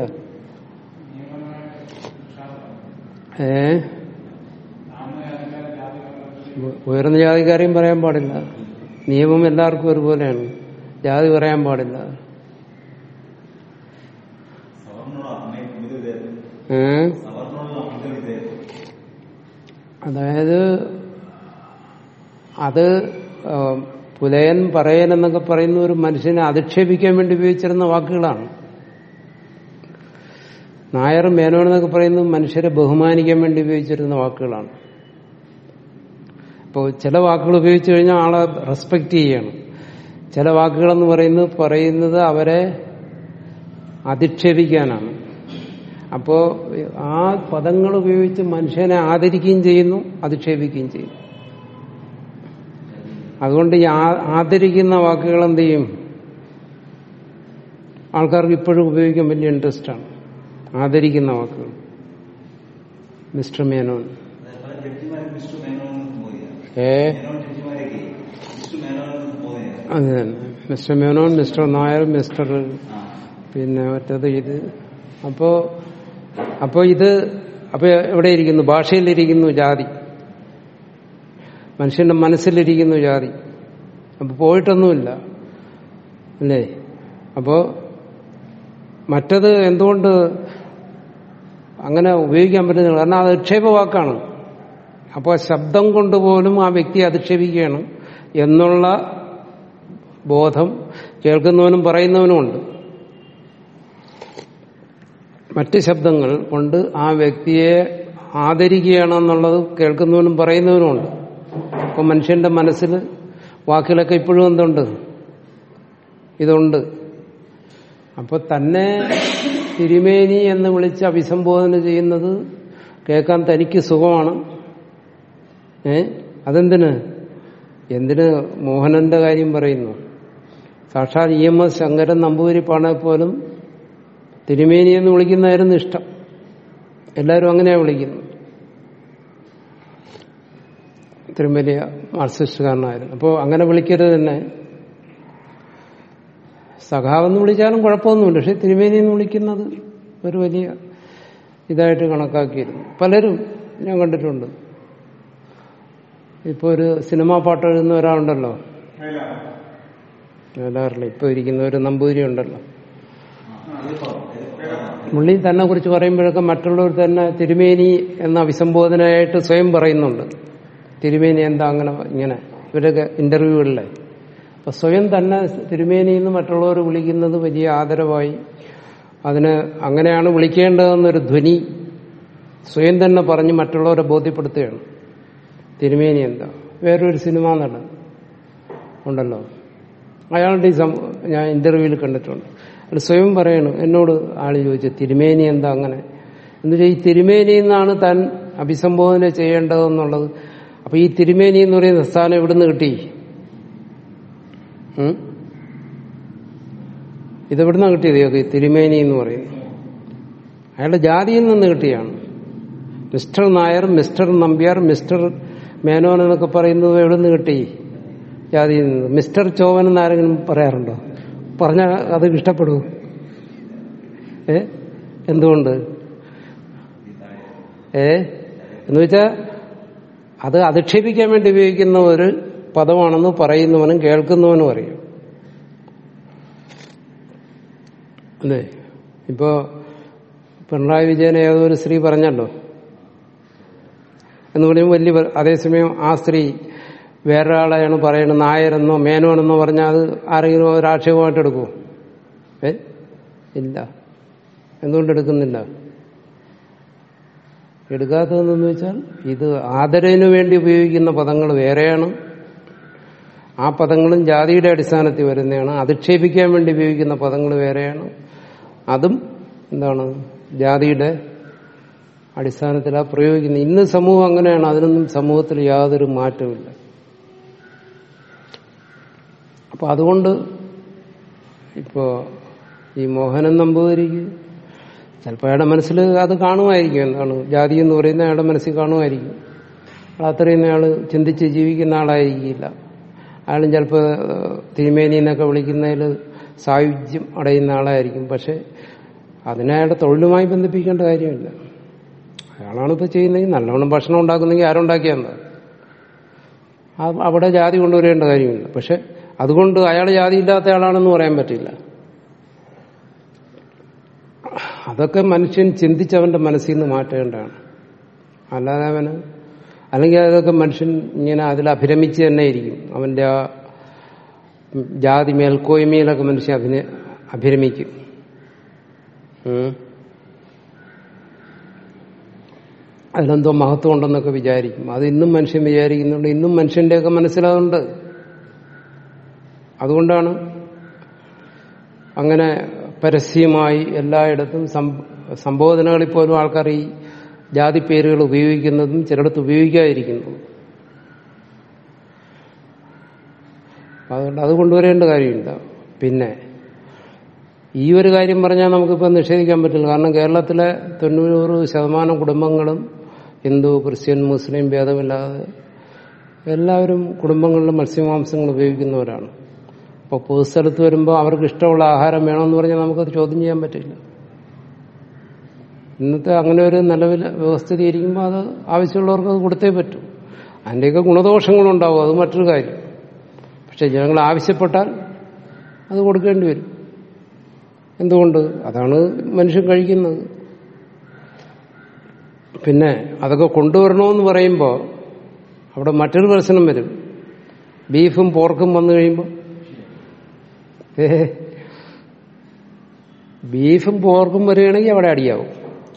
ഏ ഉയർന്ന ജാതിക്കാരെയും പറയാൻ പാടില്ല നിയമം എല്ലാവർക്കും ഒരുപോലെയാണ് ജാതി പറയാൻ പാടില്ല സവർണോട് അമ്മയെ കുമിതേ ഏ സവർണോട് അമിതവിതേ അതായത് അത് ആ, പുലയൻ പറയൻ എന്നൊക്കെ പറയുന്ന ഒരു മനുഷ്യനെ അധിക്ഷേപിക്കാൻ വേണ്ടി ഉപയോഗിച്ചിരുന്ന വാക്കുകളാണ് നായർ മേനോൻ എന്നൊക്കെ പറയുന്നത് മനുഷ്യരെ ബഹുമാനിക്കാൻ വേണ്ടി ഉപയോഗിച്ചിരുന്ന വാക്കുകളാണ് അപ്പോൾ ചില വാക്കുകൾ ഉപയോഗിച്ചു കഴിഞ്ഞാൽ ആളെ റെസ്പെക്ട് ചെയ്യണം ചില വാക്കുകളെന്ന് പറയുന്നത് പറയുന്നത് അവരെ അധിക്ഷേപിക്കാനാണ് അപ്പോ ആ പദങ്ങൾ ഉപയോഗിച്ച് മനുഷ്യനെ ആദരിക്കുകയും ചെയ്യുന്നു അധിക്ഷേപിക്കുകയും ചെയ്യുന്നു അതുകൊണ്ട് ഈ ആ- ആദരിക്കുന്ന വാക്കുകൾ എന്ത് ചെയ്യും ആൾക്കാർക്ക് ഇപ്പോഴും ഉപയോഗിക്കാൻ വലിയ ഇൻട്രസ്റ്റ് ആണ് ആദരിക്കുന്ന വാക്കുകൾ മിസ്റ്റർ മേനോൻ പല ജഡ്ജിമാരും മിസ്റ്റർ മേനോൻ പോവുകയാണ് ഏ മേനോൻ ജഡ്ജിമാരൊക്കെ മിസ്റ്റർ മേനോൻ പോകുകയാണ് അത് തന്നെ mister Menon mister Nair mister ആ പിന്നെ മറ്റത് ഇത് അപ്പോ അപ്പോ ഇത് അപ്പൊ എവിടെ ഇരിക്കുന്നു ഭാഷയിലിരിക്കുന്നു ജാതി മനുഷ്യന്റെ മനസ്സിലിരിക്കുന്നു ജാതി അപ്പൊ പോയിട്ടൊന്നുമില്ല അല്ലേ അപ്പോ മറ്റത് എന്തുകൊണ്ട് അങ്ങനെ ഉപയോഗിക്കാൻ പറ്റുന്നില്ല കാരണം അത് അധിക്ഷേപ വാക്കാണ് അപ്പോൾ ശബ്ദം കൊണ്ട് പോലും ആ വ്യക്തിയെ അധിക്ഷേപിക്കുകയാണ് എന്നുള്ള ബോധം കേൾക്കുന്നവനും പറയുന്നവനുമുണ്ട് മറ്റ് ശബ്ദങ്ങൾ കൊണ്ട് ആ വ്യക്തിയെ ആദരിക്കുകയാണെന്നുള്ളത് കേൾക്കുന്നവനും പറയുന്നവനുമുണ്ട് അപ്പൊ മനുഷ്യന്റെ മനസ്സിൽ വാക്കുകളൊക്കെ ഇപ്പോഴും എന്തുണ്ട് ഇതുണ്ട് അപ്പൊ തന്നെ തിരുമേനി എന്ന് വിളിച്ച് അഭിസംബോധന ചെയ്യുന്നത് കേൾക്കാൻ തനിക്ക് സുഖമാണ് ഏ അതെന്തിന് എന്തിന് മോഹനന്റെ കാര്യം പറയുന്നു സാക്ഷാൽ ഇ എം എസ് ശങ്കരൻ നമ്പൂതിരിപ്പാണെ പോലും തിരുമേനി എന്ന് വിളിക്കുന്നതായിരുന്നു ഇഷ്ടം എല്ലാവരും അങ്ങനെയാ വിളിക്കുന്നു ഇത്രയും വലിയ മാർക്സിസ്റ്റുകാരനായിരുന്നു അപ്പോൾ അങ്ങനെ വിളിക്കരുത് തന്നെ സഖാവെന്ന് വിളിച്ചാലും കുഴപ്പമൊന്നുമില്ല പക്ഷെ തിരുമേനി എന്ന് വിളിക്കുന്നത് ഒരു വലിയ ഇതായിട്ട് കണക്കാക്കിയിരുന്നു പലരും ഞാൻ കണ്ടിട്ടുണ്ട് ഇപ്പോൾ ഒരു സിനിമാ പാട്ട് എഴുതുന്ന ഒരാളുണ്ടല്ലോ എല്ലാവരിലും ഇപ്പോൾ ഇരിക്കുന്ന ഒരു നമ്പൂതിരി ഉണ്ടല്ലോ പുള്ളി തന്നെ കുറിച്ച് പറയുമ്പോഴൊക്കെ മറ്റുള്ളവർ തന്നെ തിരുമേനി എന്ന അഭിസംബോധനയായിട്ട് സ്വയം പറയുന്നുണ്ട് തിരുമേനി എന്താ അങ്ങനെ ഇങ്ങനെ ഇവരൊക്കെ ഇന്റർവ്യൂകളിലെ അപ്പൊ സ്വയം തന്നെ തിരുമേനി എന്ന് മറ്റുള്ളവർ വിളിക്കുന്നത് വലിയ ആദരവായി അതിന് അങ്ങനെയാണ് വിളിക്കേണ്ടതെന്നൊരു ധ്വനി സ്വയം തന്നെ പറഞ്ഞ് മറ്റുള്ളവരെ ബോധ്യപ്പെടുത്തുകയാണ് തിരുമേനി എന്താ വേറൊരു സിനിമാ നടൻ ഉണ്ടല്ലോ അയാളുടെ ഈ സം- ഞാൻ ഇന്റർവ്യൂവിൽ കണ്ടിട്ടുണ്ട് അയാൾ സ്വയം പറയണു എന്നോട് ആള് ചോദിച്ചു തിരുമേനി എന്താ അങ്ങനെ എന്നുവെച്ചാൽ ഈ തിരുമേനി എന്നാണ് താൻ അഭിസംബോധന ചെയ്യേണ്ടതെന്നുള്ളത് അപ്പൊ ഈ തിരുമേനി എന്ന് പറയുന്ന സ്ഥാനം എവിടുന്ന് കിട്ടി ഉം? ഇതെവിടുന്ന കിട്ടിയത് ഇയാൾക്ക് ഈ തിരുമേനി എന്ന് പറയുന്നു അയാളുടെ ജാതിയിൽ നിന്ന് കിട്ടിയാണ് mister Nair mister Nambiar mister Menon എന്നൊക്കെ പറയുന്നത് എവിടുന്ന് കിട്ടി ജാതിയിൽ നിന്ന് മിസ്റ്റർ ചോവൻ എന്ന് ആരെങ്കിലും പറയാറുണ്ടോ പറഞ്ഞാൽ അത് ഇഷ്ടപ്പെടുമോ ഏ എന്തുകൊണ്ട് ഏ എന്ന് വെച്ചാൽ അത് അധിക്ഷേപിക്കാൻ വേണ്ടി ഉപയോഗിക്കുന്ന ഒരു പദമാണെന്ന് പറയുന്നവനും കേൾക്കുന്നവനും അറിയാം അല്ലേ ഇപ്പോ പിണറായി വിജയനെ ഏതോ ഒരു സ്ത്രീ പറഞ്ഞല്ലോ എന്ന് പറയുമ്പോൾ വലിയ പ- അതേസമയം ആ സ്ത്രീ വേറൊരാളെയാണ് പറയുന്നത് നായരെന്നോ മേനോനെന്നോ പറഞ്ഞാൽ അത് ആരെങ്കിലും ഒരു ആക്ഷേപമായിട്ട് എടുക്കുമോ ഏ ഇല്ല എന്തുകൊണ്ട് എടുക്കുന്നില്ല എടുക്കാത്തതെന്ന് വെച്ചാൽ ഇത് ആദരവിന് വേണ്ടി ഉപയോഗിക്കുന്ന പദങ്ങൾ വേറെയാണ് ആ പദങ്ങളും ജാതിയുടെ അടിസ്ഥാനത്തിൽ വരുന്നതാണ് അധിക്ഷേപിക്കാൻ വേണ്ടി ഉപയോഗിക്കുന്ന പദങ്ങൾ വേറെയാണ് അതും എന്താണ് ജാതിയുടെ അടിസ്ഥാനത്തിലാണ് പ്രയോഗിക്കുന്നത് ഇന്ന് സമൂഹം അങ്ങനെയാണ് അതിനൊന്നും സമൂഹത്തിൽ യാതൊരു മാറ്റമില്ല അപ്പൊ അതുകൊണ്ട് ഇപ്പോ ഈ മോഹനൻ നമ്പൂതിരിക്ക് ചിലപ്പോൾ അയാളുടെ മനസ്സിൽ അത് കാണുമായിരിക്കും എന്താണ് ജാതി എന്ന് പറയുന്ന അയാളുടെ മനസ്സിൽ കാണുമായിരിക്കും അയാൾ അത്രയും അയാൾ ചിന്തിച്ച് ജീവിക്കുന്ന ആളായിരിക്കില്ല അയാളും ചിലപ്പോൾ തിരുമേനി എന്നൊക്കെ വിളിക്കുന്നതിൽ സായുജ്യം അടയുന്ന ആളായിരിക്കും പക്ഷെ അതിനെ അയാളുടെ തൊഴിലുമായി ബന്ധിപ്പിക്കേണ്ട കാര്യമില്ല അയാളാണ് ഇപ്പോൾ ചെയ്യുന്നെങ്കിൽ നല്ലവണ്ണം ഭക്ഷണം ഉണ്ടാക്കുന്നെങ്കിൽ ആരുണ്ടാക്കിയാൽ എന്താ ആ- അവിടെ ജാതി കൊണ്ടുവരേണ്ട കാര്യമില്ല പക്ഷെ അതുകൊണ്ട് അയാൾ ജാതി ഇല്ലാത്ത ആളാണെന്ന് പറയാൻ പറ്റില്ല അതൊക്കെ മനുഷ്യൻ ചിന്തിച്ചവന്റെ മനസ്സിൽ നിന്ന് മാറ്റേണ്ടതാണ് അല്ലാതെ അവന് അല്ലെങ്കിൽ അതൊക്കെ മനുഷ്യൻ ഇങ്ങനെ അതിൽ അഭിരമിച്ച് തന്നെ ഇരിക്കും അവന്റെ ആ ജാതി മേൽക്കോയ്മയിലൊക്കെ മനുഷ്യൻ അഭിന അഭിരമിക്കും ഉം. അതിലെന്തോ മഹത്വം ഉണ്ടെന്നൊക്കെ വിചാരിക്കും അത് ഇന്നും മനുഷ്യൻ വിചാരിക്കുന്നുണ്ട് ഇന്നും മനുഷ്യന്റെയൊക്കെ മനസ്സിലാവുന്നുണ്ട് അതുകൊണ്ടാണ് അങ്ങനെ പരസ്യമായി എല്ലായിടത്തും സം- സംബോധനകളിൽ പോലും ആൾക്കാർ ഈ ജാതി പേരുകൾ ഉപയോഗിക്കുന്നതും ചിലയിടത്ത് ഉപയോഗിക്കാതിരിക്കുന്നതും അതുകൊണ്ട് അത് കൊണ്ടുവരേണ്ട കാര്യമില്ല പിന്നെ ഈ ഒരു കാര്യം പറഞ്ഞാൽ നമുക്കിപ്പോൾ നിഷേധിക്കാൻ പറ്റില്ല കാരണം കേരളത്തിലെ തൊണ്ണൂറ് ശതമാനം കുടുംബങ്ങളും ഹിന്ദു ക്രിസ്ത്യൻ മുസ്ലിം ഭേദമില്ലാതെ എല്ലാവരും കുടുംബങ്ങളിൽ മത്സ്യമാംസങ്ങൾ ഉപയോഗിക്കുന്നവരാണ് അപ്പോൾ പൊതുസ്ഥലത്ത് വരുമ്പോൾ അവർക്ക് ഇഷ്ടമുള്ള ആഹാരം വേണമെന്ന് പറഞ്ഞാൽ നമുക്കത് ചോദ്യം ചെയ്യാൻ പറ്റില്ല ഇന്നത്തെ അങ്ങനെ ഒരു നിലവിൽ വ്യവസ്ഥിതി ഇരിക്കുമ്പോൾ അത് ആവശ്യമുള്ളവർക്ക് അത് കൊടുത്തേ പറ്റൂ അതിൻ്റെയൊക്കെ ഗുണദോഷങ്ങളുണ്ടാവും അത് മറ്റൊരു കാര്യം പക്ഷെ ജനങ്ങൾ ആവശ്യപ്പെട്ടാൽ അത് കൊടുക്കേണ്ടി വരും എന്തുകൊണ്ട് അതാണ് മനുഷ്യൻ കഴിക്കുന്നത് പിന്നെ അതൊക്കെ കൊണ്ടുവരണമെന്ന് പറയുമ്പോൾ അവിടെ മറ്റൊരു പ്രശ്നം വരും ബീഫും പോർക്കും വന്നു കഴിയുമ്പോൾ ഏ ബീഫും പോർക്കും വരികയാണെങ്കിൽ അവിടെ അടിയാവും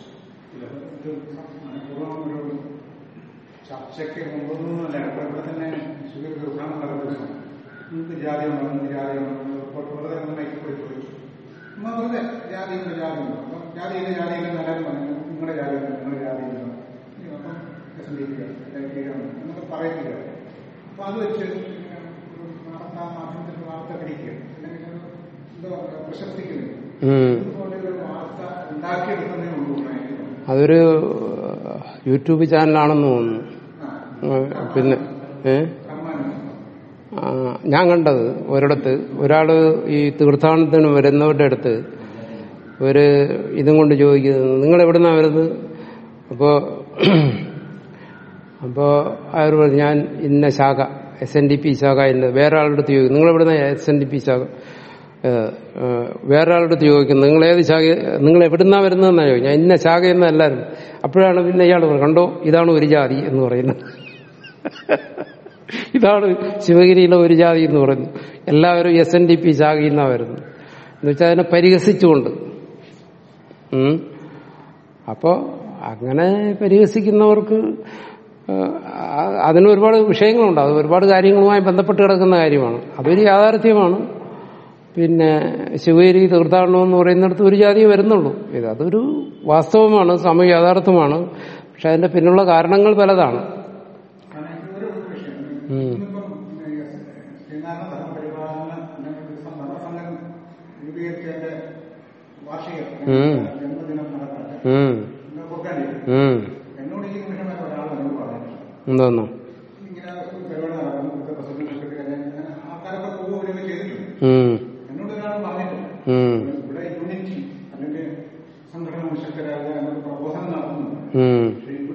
ചർച്ചയ്ക്ക് മുമ്പൊന്നുമല്ല ഇപ്പൊ ഇവിടെ തന്നെ സുഖ ഉദാഹരണം പറഞ്ഞു നിങ്ങൾക്ക് ജാതി ഉണ്ടോ നിങ്ങൾക്ക് ജാതി ഉണ്ടോ വെറുതെ ഒന്ന് കൂടി ചോദിച്ചു എന്നാ വെറുതെ ജാതി ഉണ്ട് ജാതി ഉണ്ടോ അപ്പം ജാതിയില്ല ജാതിയില്ല എല്ലാവരും പറഞ്ഞു നിങ്ങളുടെ ജാതി ഉണ്ട് നിങ്ങളുടെ ജാതി ഉണ്ട് അപ്പം എസ് ഡി പി എന്നൊക്കെ പറയത്തില്ല അപ്പൊ അത് വെച്ച് വാർത്താ മാധ്യമത്തിൽ വാർത്ത പിടിക്കുക അല്ലെങ്കിൽ അത് എന്തോ പ്രശസ്തിക്കുന്നു ഉം. ഇതുപോലെ ഒരു വാർത്ത ഉണ്ടാക്കിയെടുക്കുന്നേ ഉള്ളൂ എന്നാണ് അതൊരു യൂട്യൂബ് ചാനലാണെന്ന് തോന്നുന്നു ആ ആ, പിന്നെ ഏ സമ്മാനം ആ, ഞാൻ കണ്ടത് ഒരിടത്ത് ഒരാള് ഈ തീർത്ഥാടനത്തിന് വരുന്നവരുടെ അടുത്ത് ഒരു ഇതും കൊണ്ട് ചോദിക്കുന്നത് നിങ്ങൾ എവിടുന്നാ വരുന്നത് അപ്പോ അപ്പോ അവർ പറഞ്ഞു ഞാൻ ഇന്ന ശാഖ എസ് എൻ ഡി പി ശാഖ ഇന്ന വേറെ ആളുടെ അടുത്ത് ചോദിക്കും നിങ്ങൾ എവിടുന്ന എസ് എൻ ഡി പി ശാഖ ഏ, ഏ, വേറെ ആളുടെ അടുത്ത് ചോദിക്കുന്നത് നിങ്ങൾ ഏത് ശാഖ നിങ്ങൾ എവിടുന്നാ വരുന്നതെന്നാ ചോദിക്കും ഞാൻ ഇന്ന ശാഖ എന്ന എല്ലാവരും അപ്പോഴാണ് പിന്നെ ഇയാൾ പറയുന്നത്, കണ്ടോ ഇതാണ് ഒരു ജാതി എന്ന് പറയുന്നത് ഇതാണ് ശിവഗിരിയിലെ ഒരു ജാതി എന്ന് പറയുന്നു എല്ലാവരും എസ് എൻ ഡി പി ശാഖയിൽ നിന്നാണ് വരുന്നത് എന്ന് വെച്ചാൽ അതിനെ പരിഹസിച്ചുകൊണ്ട് ഉം. അപ്പോ അങ്ങനെ പരിഹസിക്കുന്നവർക്ക് ആ, അതിന് ഒരുപാട് വിഷയങ്ങളുണ്ട് അത് ഒരുപാട് കാര്യങ്ങളുമായി ബന്ധപ്പെട്ട് കിടക്കുന്ന കാര്യമാണ് അതൊരു യാഥാർത്ഥ്യമാണ് പിന്നെ ശിവഗിരി തീർത്ഥാടനം എന്ന് പറയുന്നിടത്ത് ഒരു ജാതി വരുന്നുള്ളൂ ഇത് അതൊരു വാസ്തവമാണ് സമയ യാഥാർത്ഥ്യമാണ് പക്ഷെ അതിന്റെ പിന്നുള്ള കാരണങ്ങൾ പലതാണ് കാരണം ഒരു വിഷയം ഉം. ഇന്നിപ്പം ഈ ശ്രീനാരായണ ധർമ്മപരിപാലന അല്ലെങ്കിൽ ധർമ്മസംഘം രൂപീകരിച്ചതിന്റെ വാർഷികം ഉം. ജന്മദിനം നടക്കട്ടെ ഉം. ഇന്ന് കൊടുക്കേണ്ടി ഉം. എന്നോട് ഈ നിമിഷം വരെ ഒരാൾ എന്നോട് പറഞ്ഞിട്ടുണ്ട് എന്തോന്നു ഇങ്ങനെ ഒരു പരിപാടി നടക്കുന്നു ഇവിടുത്തെ പ്രസിഡന്റ് സെക്രട്ടറി അങ്ങനെ ആൾക്കാരൊക്കെ പോവുകയൊക്കെ ചെയ്തിട്ടുണ്ട് ഉം. എന്നോട് ഒരാൾ പറഞ്ഞിട്ടുണ്ട് ഉം. ഇവിടെ യൂണിറ്റി അല്ലെങ്കിൽ സംഘടന ശക്തരാകുക എന്നൊരു പ്രബോധനം നടത്തുന്നുണ്ട് ഉം. പക്ഷേ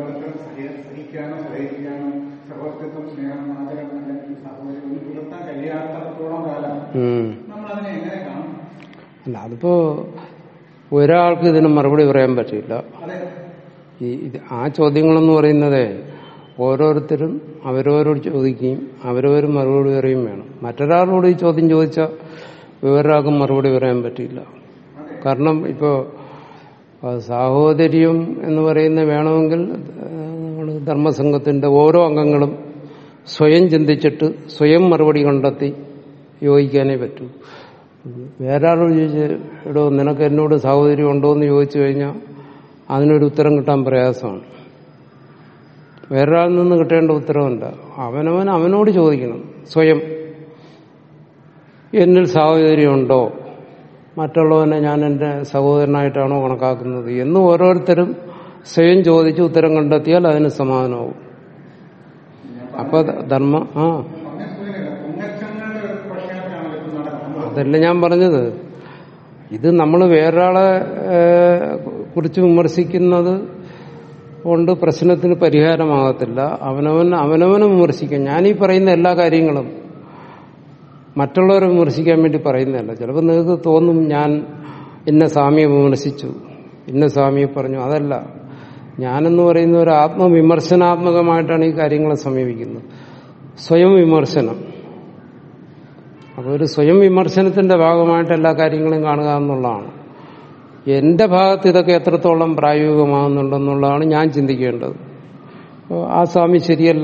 പരസ്പരം സഹി- സഹിക്കാനോ സഹകരിക്കാനോ സഹോദരത്വം സ്നേഹം ആദരം അല്ലെങ്കിൽ സഹോദരം ഒന്നും പുലർത്താൻ കഴിയാത്തത്തോളം കാലം ഉം. നമ്മൾ അതിനെ എങ്ങനെ കാണും അല്ല അതിപ്പോ ഒരാൾക്ക് ഇതിന് മറുപടി പറയാൻ പറ്റില്ല അതെ ഈ ഇത് ആ ചോദ്യങ്ങളെന്ന് പറയുന്നത് ഓരോരുത്തരും അവരവരോട് ചോദിക്കുകയും അവരവരും മറുപടി പറയുകയും വേണം മറ്റൊരാളോട് ഈ ചോദ്യം ചോദിച്ചാൽ വേറൊരാൾക്കും മറുപടി പറയാൻ പറ്റില്ല കാരണം ഇപ്പോ ആ, സാഹോദര്യം എന്ന് പറയുന്ന വേണമെങ്കിൽ നമ്മൾ ധർമ്മസംഘത്തിന്റെ ഓരോ അംഗങ്ങളും സ്വയം ചിന്തിച്ചിട്ട് സ്വയം മറുപടി കണ്ടെത്തി യോജിക്കാനേ പറ്റൂ വേറെ ആളോട് ചോദിച്ച് എടോ നിനക്ക് എന്നോട് സാഹോദര്യം ഉണ്ടോ എന്ന് ചോദിച്ചു കഴിഞ്ഞാൽ അതിനൊരു ഉത്തരം കിട്ടാൻ പ്രയാസമാണ് വേറൊരാളിൽ നിന്ന് കിട്ടേണ്ട ഉത്തരവല്ല അവനവൻ അവനോട് ചോദിക്കണം സ്വയം എന്നിൽ സാഹോദര്യമുണ്ടോ മറ്റുള്ളവനെ ഞാൻ എൻ്റെ സഹോദരനായിട്ടാണോ കണക്കാക്കുന്നത് എന്ന് ഓരോരുത്തരും സ്വയം ചോദിച്ച് ഉത്തരം കണ്ടെത്തിയാൽ അതിന് സമാധാനമാവും അപ്പൊ ധർമ്മ ആ പറഞ്ഞ സൂചനയില്ല പൊങ്ങച്ചങ്ങളുടെ ഒരു പക്ഷാത്തിലാണ് ഇപ്പം നടക്കുന്നത് അതല്ല ഞാൻ പറഞ്ഞത് ഇത് നമ്മൾ വേറൊരാളെ ഏഹ്, കുറിച്ച് വിമർശിക്കുന്നത് കൊണ്ട് പ്രശ്നത്തിന് പരിഹാരമാകത്തില്ല അവനവൻ അവനവനെ വിമർശിക്കാം ഞാനീ പറയുന്ന എല്ലാ കാര്യങ്ങളും മറ്റുള്ളവരെ വിമർശിക്കാൻ വേണ്ടി പറയുന്നതല്ല ചിലപ്പോൾ നിങ്ങൾക്ക് തോന്നും ഞാൻ ഇന്ന സ്വാമിയെ വിമർശിച്ചു ഇന്ന സ്വാമിയെ പറഞ്ഞു അതല്ല ഞാനെന്ന് പറയുന്ന ഒരു ആത്മവിമർശനാത്മകമായിട്ടാണ് ഈ കാര്യങ്ങളെ സമീപിക്കുന്നത് സ്വയം വിമർശനം അപ്പോൾ ഒരു സ്വയം വിമർശനത്തിന്റെ ഭാഗമായിട്ട് എല്ലാ കാര്യങ്ങളും കാണുക എന്നുള്ളതാണ് എന്റെ ഭാഗത്ത് ഇതൊക്കെ എത്രത്തോളം പ്രായോഗികമാകുന്നുണ്ടെന്നുള്ളതാണ് ഞാൻ ചിന്തിക്കേണ്ടത് അപ്പോൾ ആ സ്വാമി ശരിയല്ല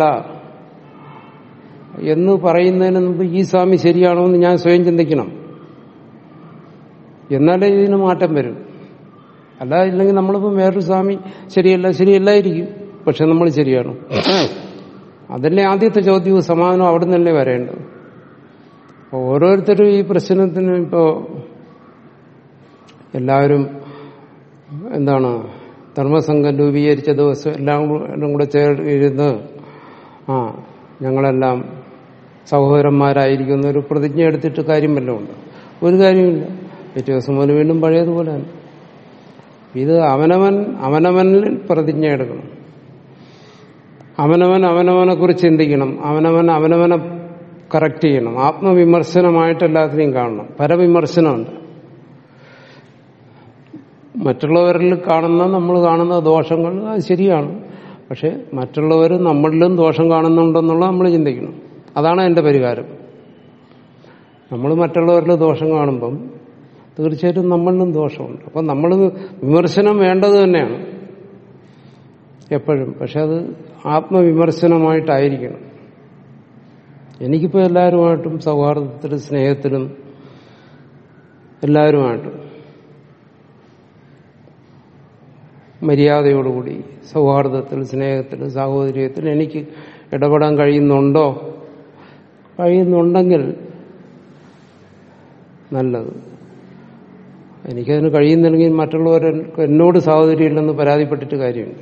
എന്ന് പറയുന്നതിന് മുമ്പ് ഈ സ്വാമി ശരിയാണോ എന്ന് ഞാൻ സ്വയം ചിന്തിക്കണം എന്നാലേ ഇതിന് മാറ്റം വരും അല്ലാതെ ഇല്ലെങ്കിൽ നമ്മളിപ്പം വേറൊരു സ്വാമി ശരിയല്ല ശരിയല്ലായിരിക്കും പക്ഷെ നമ്മൾ ശരിയാണ് അതല്ലേ ആദ്യത്തെ ചോദ്യവും സമാധാനം അവിടെ നിന്നല്ലേ വരേണ്ടത് അപ്പൊ ഓരോരുത്തരും ഈ പ്രശ്നത്തിന് ഇപ്പോ എല്ലാവരും എന്താണ് ധർമ്മസംഘം രൂപീകരിച്ച ദിവസം എല്ലാം കൂടെ- എല്ലാം കൂടെ ചേർന്ന് ആ ഞങ്ങളെല്ലാം സഹോദരന്മാരായിരിക്കുന്ന ഒരു പ്രതിജ്ഞ എടുത്തിട്ട് കാര്യം വല്ലതും ഉണ്ട് ഒരു കാര്യമില്ല പിറ്റേ ദിവസം മുതൽ വീണ്ടും പഴയതുപോലെ തന്നെ ഇത് അവനവൻ അവനവനിൽ പ്രതിജ്ഞ എടുക്കണം അവനവൻ അവനവനെ കുറിച്ച് ചിന്തിക്കണം അവനവൻ അവനവനെ കറക്റ്റ് ചെയ്യണം ആത്മവിമർശനമായിട്ട് എല്ലാത്തിനെയും കാണണം പരവിമർശനമുണ്ട് മറ്റുള്ളവരിൽ കാണുന്ന നമ്മൾ കാണുന്ന ദോഷങ്ങൾ അത് ശരിയാണ് പക്ഷെ മറ്റുള്ളവർ നമ്മളിലും ദോഷം കാണുന്നുണ്ടെന്നുള്ളത് നമ്മൾ ചിന്തിക്കണം അതാണ് എന്റെ പരിഹാരം നമ്മൾ മറ്റുള്ളവരിൽ ദോഷം കാണുമ്പം തീർച്ചയായിട്ടും നമ്മളിലും ദോഷമുണ്ട് അപ്പം നമ്മൾ വിമർശനം വേണ്ടത് തന്നെയാണ് എപ്പോഴും പക്ഷെ അത് ആത്മവിമർശനമായിട്ടായിരിക്കണം എനിക്കിപ്പോൾ എല്ലാവരുമായിട്ടും സൗഹാർദ്ദത്തിലും സ്നേഹത്തിലും എല്ലാവരുമായിട്ടും മര്യാദയോടുകൂടി സൗഹാർദ്ദത്തിൽ സ്നേഹത്തിൽ സാഹോദര്യത്തിൽ എനിക്ക് ഇടപെടാൻ കഴിയുന്നുണ്ടോ കഴിയുന്നുണ്ടെങ്കിൽ നല്ലത് എനിക്കതിന് കഴിയുന്നില്ലെങ്കിൽ മറ്റുള്ളവർ എന്നോട് സാഹോദര്യമില്ലെന്ന് പരാതിപ്പെട്ടിട്ട് കാര്യമില്ല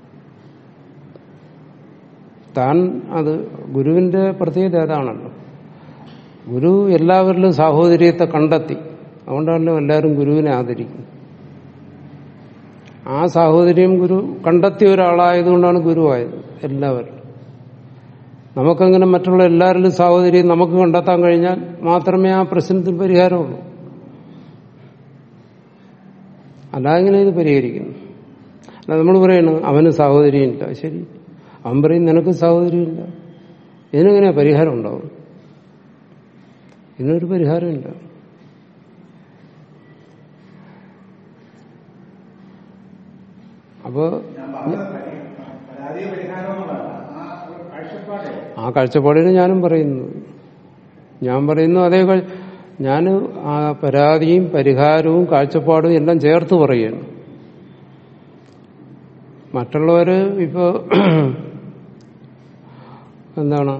താൻ അത് ഗുരുവിന്റെ പ്രത്യേകത അതാണല്ലോ ഗുരു എല്ലാവരിലും സാഹോദര്യത്തെ കണ്ടെത്തി അതുകൊണ്ടാണല്ലോ എല്ലാവരും ഗുരുവിനെ ആദരിക്കുന്നത് ആ സാഹോദര്യം ഗുരു കണ്ടെത്തിയ ഒരാളായതുകൊണ്ടാണ് ഗുരുവായത് എല്ലാവരും നമുക്കങ്ങനെ മറ്റുള്ള എല്ലാവരിലും സാഹോദര്യം നമുക്ക് കണ്ടെത്താൻ കഴിഞ്ഞാൽ മാത്രമേ ആ പ്രശ്നത്തിന് പരിഹാരമുള്ളൂ അല്ലാതെങ്ങനെ ഇത് പരിഹരിക്കുന്നു അല്ല നമ്മൾ പറയണം അവന് സാഹോദര്യമില്ല ശരി അവൻ പറയും നിനക്ക് സാഹോദര്യമില്ല ഇതിനെങ്ങനെ പരിഹാരം ഉണ്ടാവും ഇതിനൊരു പരിഹാരമില്ല അപ്പോ ഞാൻ പറഞ്ഞത് പരി- പരാജയ പരിഹാരം എന്നുള്ളതല്ല ആ ഒരു കാഴ്ചപ്പാട് ആ കാഴ്ചപ്പാടിന് ഞാനും പറയുന്നു ഞാൻ പറയുന്നു അതേ കാഴ്- ഞാൻ ആ പരാതിയും പരിഹാരവും കാഴ്ചപ്പാടും എല്ലാം ചേർത്ത് പറയുകയാണ് മറ്റുള്ളവര് ഇപ്പോ എന്താണ്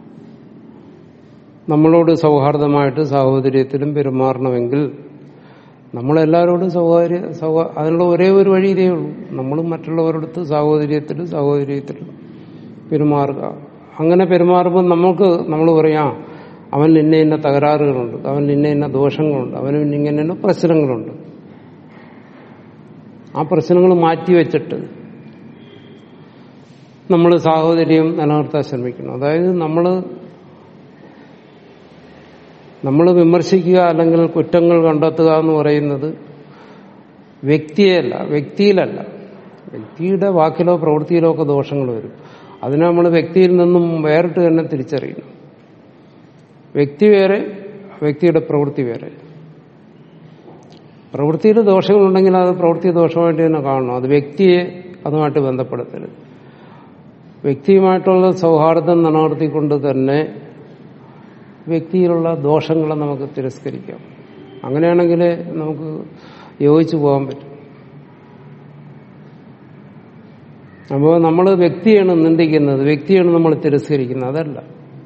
നമ്മളോട് സൗഹാർദ്ദമായിട്ട് സാഹോദര്യത്തിലും പെരുമാറണമെങ്കിൽ നമ്മളെല്ലാവരോടും സൗഹാര്യ സൗഹാ അതിനുള്ള ഒരേ ഒരു വഴി ഇതേ ഉള്ളൂ നമ്മളും മറ്റുള്ളവരടുത്ത് സാഹോദര്യത്തിലും സാഹോദര്യത്തിലും പെരുമാറുക അങ്ങനെ പെരുമാറുമ്പോൾ നമുക്ക് നമ്മൾ പറയാം അവൻ ഇന്ന ഇന്ന തകരാറുകളുണ്ട് അവൻ ഇന്ന ഇന്ന ദോഷങ്ങളുണ്ട് അവന് ഇങ്ങനെ ഇന്ന പ്രശ്നങ്ങളുണ്ട് ആ പ്രശ്നങ്ങൾ മാറ്റിവെച്ചിട്ട് നമ്മൾ സാഹോദര്യം നിലനിർത്താൻ ശ്രമിക്കണം അതായത് നമ്മൾ നമ്മൾ വിമർശിക്കുക അല്ലെങ്കിൽ കുറ്റങ്ങൾ കണ്ടെത്തുക എന്ന് പറയുന്നത് വ്യക്തിയല്ല വ്യക്തിയിലല്ല വ്യക്തിയുടെ വാക്കിലോ പ്രവൃത്തിയിലോ ഒക്കെ ദോഷങ്ങൾ വരും അതിനെ നമ്മൾ വ്യക്തിയിൽ നിന്നും വേറിട്ട് തന്നെ തിരിച്ചറിയണം വ്യക്തി വേറെ വ്യക്തിയുടെ പ്രവൃത്തി വേറെ പ്രവൃത്തിയിൽ ദോഷങ്ങളുണ്ടെങ്കിൽ അത് പ്രവൃത്തി ദോഷമായിട്ട് തന്നെ കാണണം അത് വ്യക്തിയെ അതുമായിട്ട് ബന്ധപ്പെടുത്തരുത് വ്യക്തിയുമായിട്ടുള്ള സൗഹാർദ്ദം നിലനിർത്തിക്കൊണ്ട് തന്നെ വ്യക്തിയിലുള്ള ദോഷങ്ങളെ നമുക്ക് തിരസ്കരിക്കാം അങ്ങനെയാണെങ്കിൽ നമുക്ക് യോജിച്ചു പോകാൻ പറ്റും അപ്പോൾ നമ്മൾ വ്യക്തിയാണ് നിന്ദിക്കുന്നത് വ്യക്തിയാണ് നമ്മൾ തിരസ്കരിക്കുന്നത് അതല്ല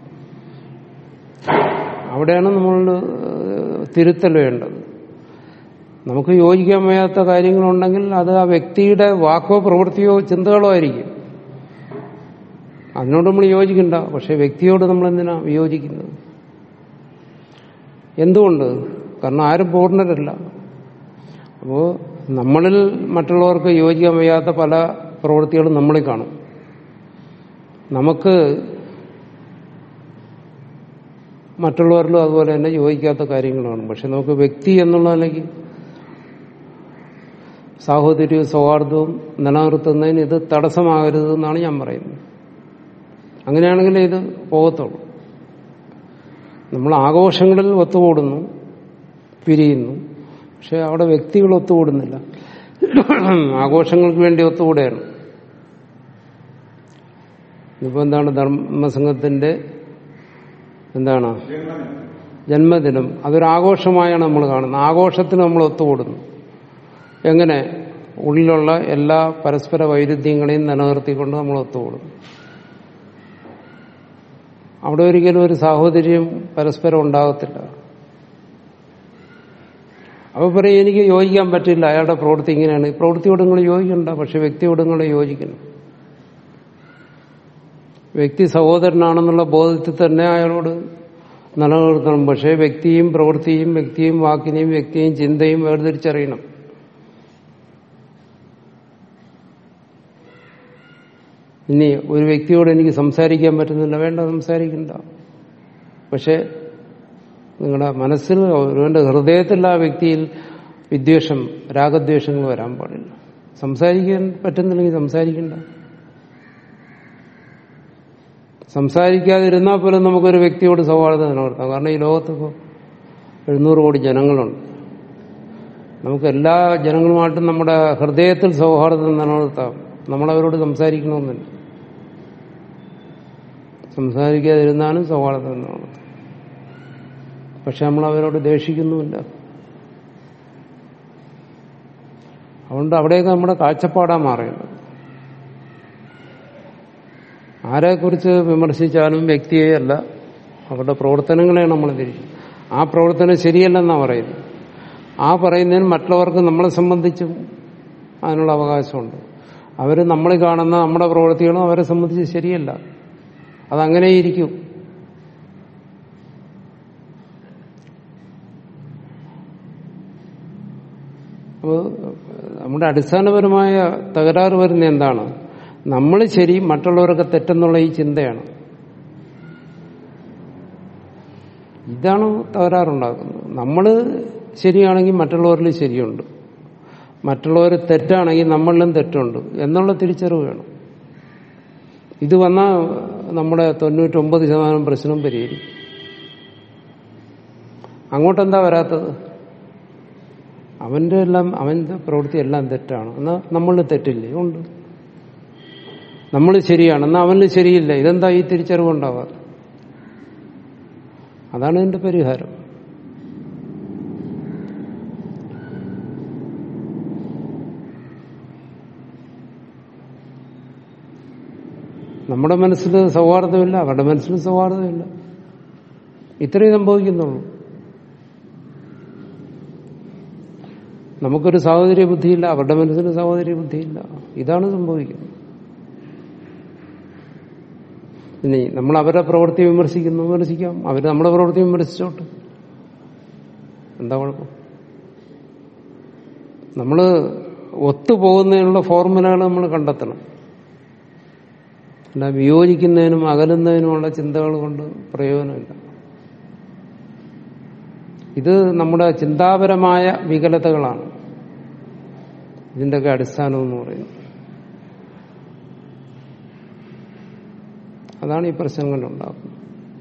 അവിടെയാണ് നമ്മൾ തിരുത്തൽ വേണ്ടത് നമുക്ക് യോജിക്കാൻ വയ്യാത്ത കാര്യങ്ങളുണ്ടെങ്കിൽ അത് ആ വ്യക്തിയുടെ വാക്കോ പ്രവൃത്തിയോ ചിന്തകളോ ആയിരിക്കും അതിനോട് നമ്മൾ യോജിക്കണ്ട പക്ഷെ വ്യക്തിയോട് നമ്മൾ എന്തിനാ വിയോജിക്കുന്നത് എന്തുകൊണ്ട് കാരണം ആരും പൂർണ്ണരല്ല അപ്പോൾ നമ്മളിൽ മറ്റുള്ളവർക്ക് യോജിക്കാൻ വയ്യാത്ത പല പ്രവൃത്തികളും നമ്മളിൽ കാണും നമുക്ക് മറ്റുള്ളവരിലും അതുപോലെ തന്നെ യോജിക്കാത്ത കാര്യങ്ങളാണ് പക്ഷെ നമുക്ക് വ്യക്തി എന്നുള്ള നിലയ്ക്ക് സാഹോദര്യവും സൗഹാർദ്ദവും നിലനിർത്തുന്നതിന് ഇത് തടസ്സമാകരുത് എന്നാണ് ഞാൻ പറയുന്നത് അങ്ങനെയാണെങ്കിൽ ഇത് പോകത്തുള്ളൂ നമ്മൾ ആഘോഷങ്ങളിൽ ഒത്തുകൂടുന്നു പിരിയുന്നു പക്ഷെ അവിടെ വ്യക്തികൾ ഒത്തുകൂടുന്നില്ല ആഘോഷങ്ങൾക്ക് വേണ്ടി ഒത്തുകൂടുകയാണ് ഇപ്പൊ എന്താണ് ധർമ്മസംഘത്തിന്റെ എന്താണ് ജന്മദിനം അതൊരു ആഘോഷമായാണ് നമ്മൾ കാണുന്നത് ആഘോഷത്തിന് നമ്മൾ ഒത്തുകൂടുന്നു എങ്ങനെ ഉള്ളിലുള്ള എല്ലാ പരസ്പര വൈരുദ്ധ്യങ്ങളെയും നിലനിർത്തിക്കൊണ്ട് നമ്മൾ ഒത്തുകൂടുന്നു അവിടെ ഒരിക്കലും ഒരു സാഹോദര്യം പരസ്പരം ഉണ്ടാകത്തില്ല അപ്പൊ പറയും എനിക്ക് യോജിക്കാൻ പറ്റില്ല അയാളുടെ പ്രവൃത്തി ഇങ്ങനെയാണ് ഈ പ്രവൃത്തിയോട് നിങ്ങൾ യോജിക്കണ്ട പക്ഷെ വ്യക്തിയോട് നിങ്ങൾ യോജിക്കണം വ്യക്തി സഹോദരനാണെന്നുള്ള ബോധത്തിൽ തന്നെ അയാളോട് നിലനിർത്തണം പക്ഷേ വ്യക്തിയും പ്രവൃത്തിയും വ്യക്തിയും വാക്കിനെയും വ്യക്തിയും ചിന്തയും വേർതിരിച്ചറിയണം ഇനി ഒരു വ്യക്തിയോട് എനിക്ക് സംസാരിക്കാൻ പറ്റുന്നില്ല വേണ്ട സംസാരിക്കണ്ട പക്ഷെ നിങ്ങളുടെ മനസ്സിൽ ഒരുവന്റെ ഹൃദയത്തിൽ ആ വ്യക്തിയിൽ വിദ്വേഷം രാഗദ്വേഷങ്ങൾ വരാൻ പാടില്ല സംസാരിക്കാൻ പറ്റുന്നില്ലെങ്കിൽ സംസാരിക്കണ്ട സംസാരിക്കാതിരുന്നാൽ പോലും നമുക്കൊരു വ്യക്തിയോട് സൗഹാർദ്ദം നിലനിർത്താം കാരണം ഈ ലോകത്തിപ്പോൾ എഴുന്നൂറ് കോടി ജനങ്ങളുണ്ട് നമുക്ക് എല്ലാ ജനങ്ങളുമായിട്ടും നമ്മുടെ ഹൃദയത്തിൽ സൗഹാർദ്ദം നിലനിർത്താം നമ്മളവരോട് സംസാരിക്കണമെന്നില്ല സംസാരിക്കാതിരുന്നാലും സൗഹാർദ്ദം നിലനിർത്താം പക്ഷെ നമ്മൾ അവരോട് ദേഷിക്കുന്നുമില്ല അതുകൊണ്ട് അവിടെയൊക്കെ നമ്മുടെ കാഴ്ചപ്പാടാ മാറേണ്ടത് ആരെക്കുറിച്ച് വിമർശിച്ചാലും വ്യക്തിയെയല്ല അവരുടെ പ്രവർത്തനങ്ങളെ നമ്മൾ തിരിക്കും ആ പ്രവർത്തനം ശരിയല്ലെന്നാണ് പറയുന്നത് ആ പറയുന്നതിന് മറ്റുള്ളവർക്ക് നമ്മളെ സംബന്ധിച്ചും അതിനുള്ള അവകാശമുണ്ട് അവർ നമ്മൾ കാണുന്ന നമ്മുടെ പ്രവൃത്തികളും അവരെ സംബന്ധിച്ച് ശരിയല്ല അതങ്ങനെ ഇരിക്കും അപ്പോൾ നമ്മുടെ അടിസ്ഥാനപരമായ തകരാറ് വരുന്ന എന്താണ് നമ്മൾ ശരി മറ്റുള്ളവരൊക്കെ തെറ്റെന്നുള്ള ഈ ചിന്തയാണ് ഇതാണ് തകരാറുണ്ടാക്കുന്നത് നമ്മൾ ശരിയാണെങ്കിൽ മറ്റുള്ളവരിൽ ശരിയുണ്ട് മറ്റുള്ളവർ തെറ്റാണെങ്കിൽ നമ്മളിലും തെറ്റുണ്ട് എന്നുള്ള തിരിച്ചറിവ് വേണം ഇത് വന്നാൽ നമ്മുടെ തൊണ്ണൂറ്റൊമ്പത് ശതമാനം പ്രശ്നം പരിഹരിക്കും അങ്ങോട്ടെന്താ വരാത്തത് അവന്റെ എല്ലാം അവന്റെ പ്രവൃത്തി എല്ലാം തെറ്റാണ് എന്നാൽ നമ്മളിൽ തെറ്റില്ലേ ഉണ്ട് നമ്മൾ ശരിയാണ് എന്നാൽ അവനിൽ ശരിയില്ല ഇതെന്താ ഈ തിരിച്ചറിവ് ഉണ്ടാവാറ് അതാണ് ഇതിന്റെ പരിഹാരം നമ്മുടെ മനസ്സിൽ സൗഹാർദ്ദമില്ല അവരുടെ മനസ്സിൽ സൗഹാർദ്ദമില്ല ഇത്രയും സംഭവിക്കുന്നുള്ളൂ നമുക്കൊരു സഹോദര്യ ബുദ്ധിയില്ല അവരുടെ മനസ്സിന് സഹോദര്യ ബുദ്ധിയില്ല ഇതാണ് സംഭവിക്കുന്നത് ഇനി നമ്മൾ അവരുടെ പ്രവൃത്തി വിമർശിക്കുന്നു വിമർശിക്കാം അവർ നമ്മുടെ പ്രവൃത്തി വിമർശിച്ചോട്ടെ എന്താ കുഴപ്പം നമ്മൾ ഒത്തുപോകുന്നതിനുള്ള ഫോർമുലകൾ നമ്മൾ കണ്ടെത്തണം അല്ല വിയോജിക്കുന്നതിനും അകലുന്നതിനുമുള്ള ചിന്തകൾ കൊണ്ട് പ്രയോജനമില്ല ഇത് നമ്മുടെ ചിന്താപരമായ വികലതകളാണ് ഇതിൻ്റെയൊക്കെ അടിസ്ഥാനം എന്ന് പറയുന്നത് അതാണ് ഈ പ്രശ്നങ്ങൾ ഉണ്ടാക്കുന്നത്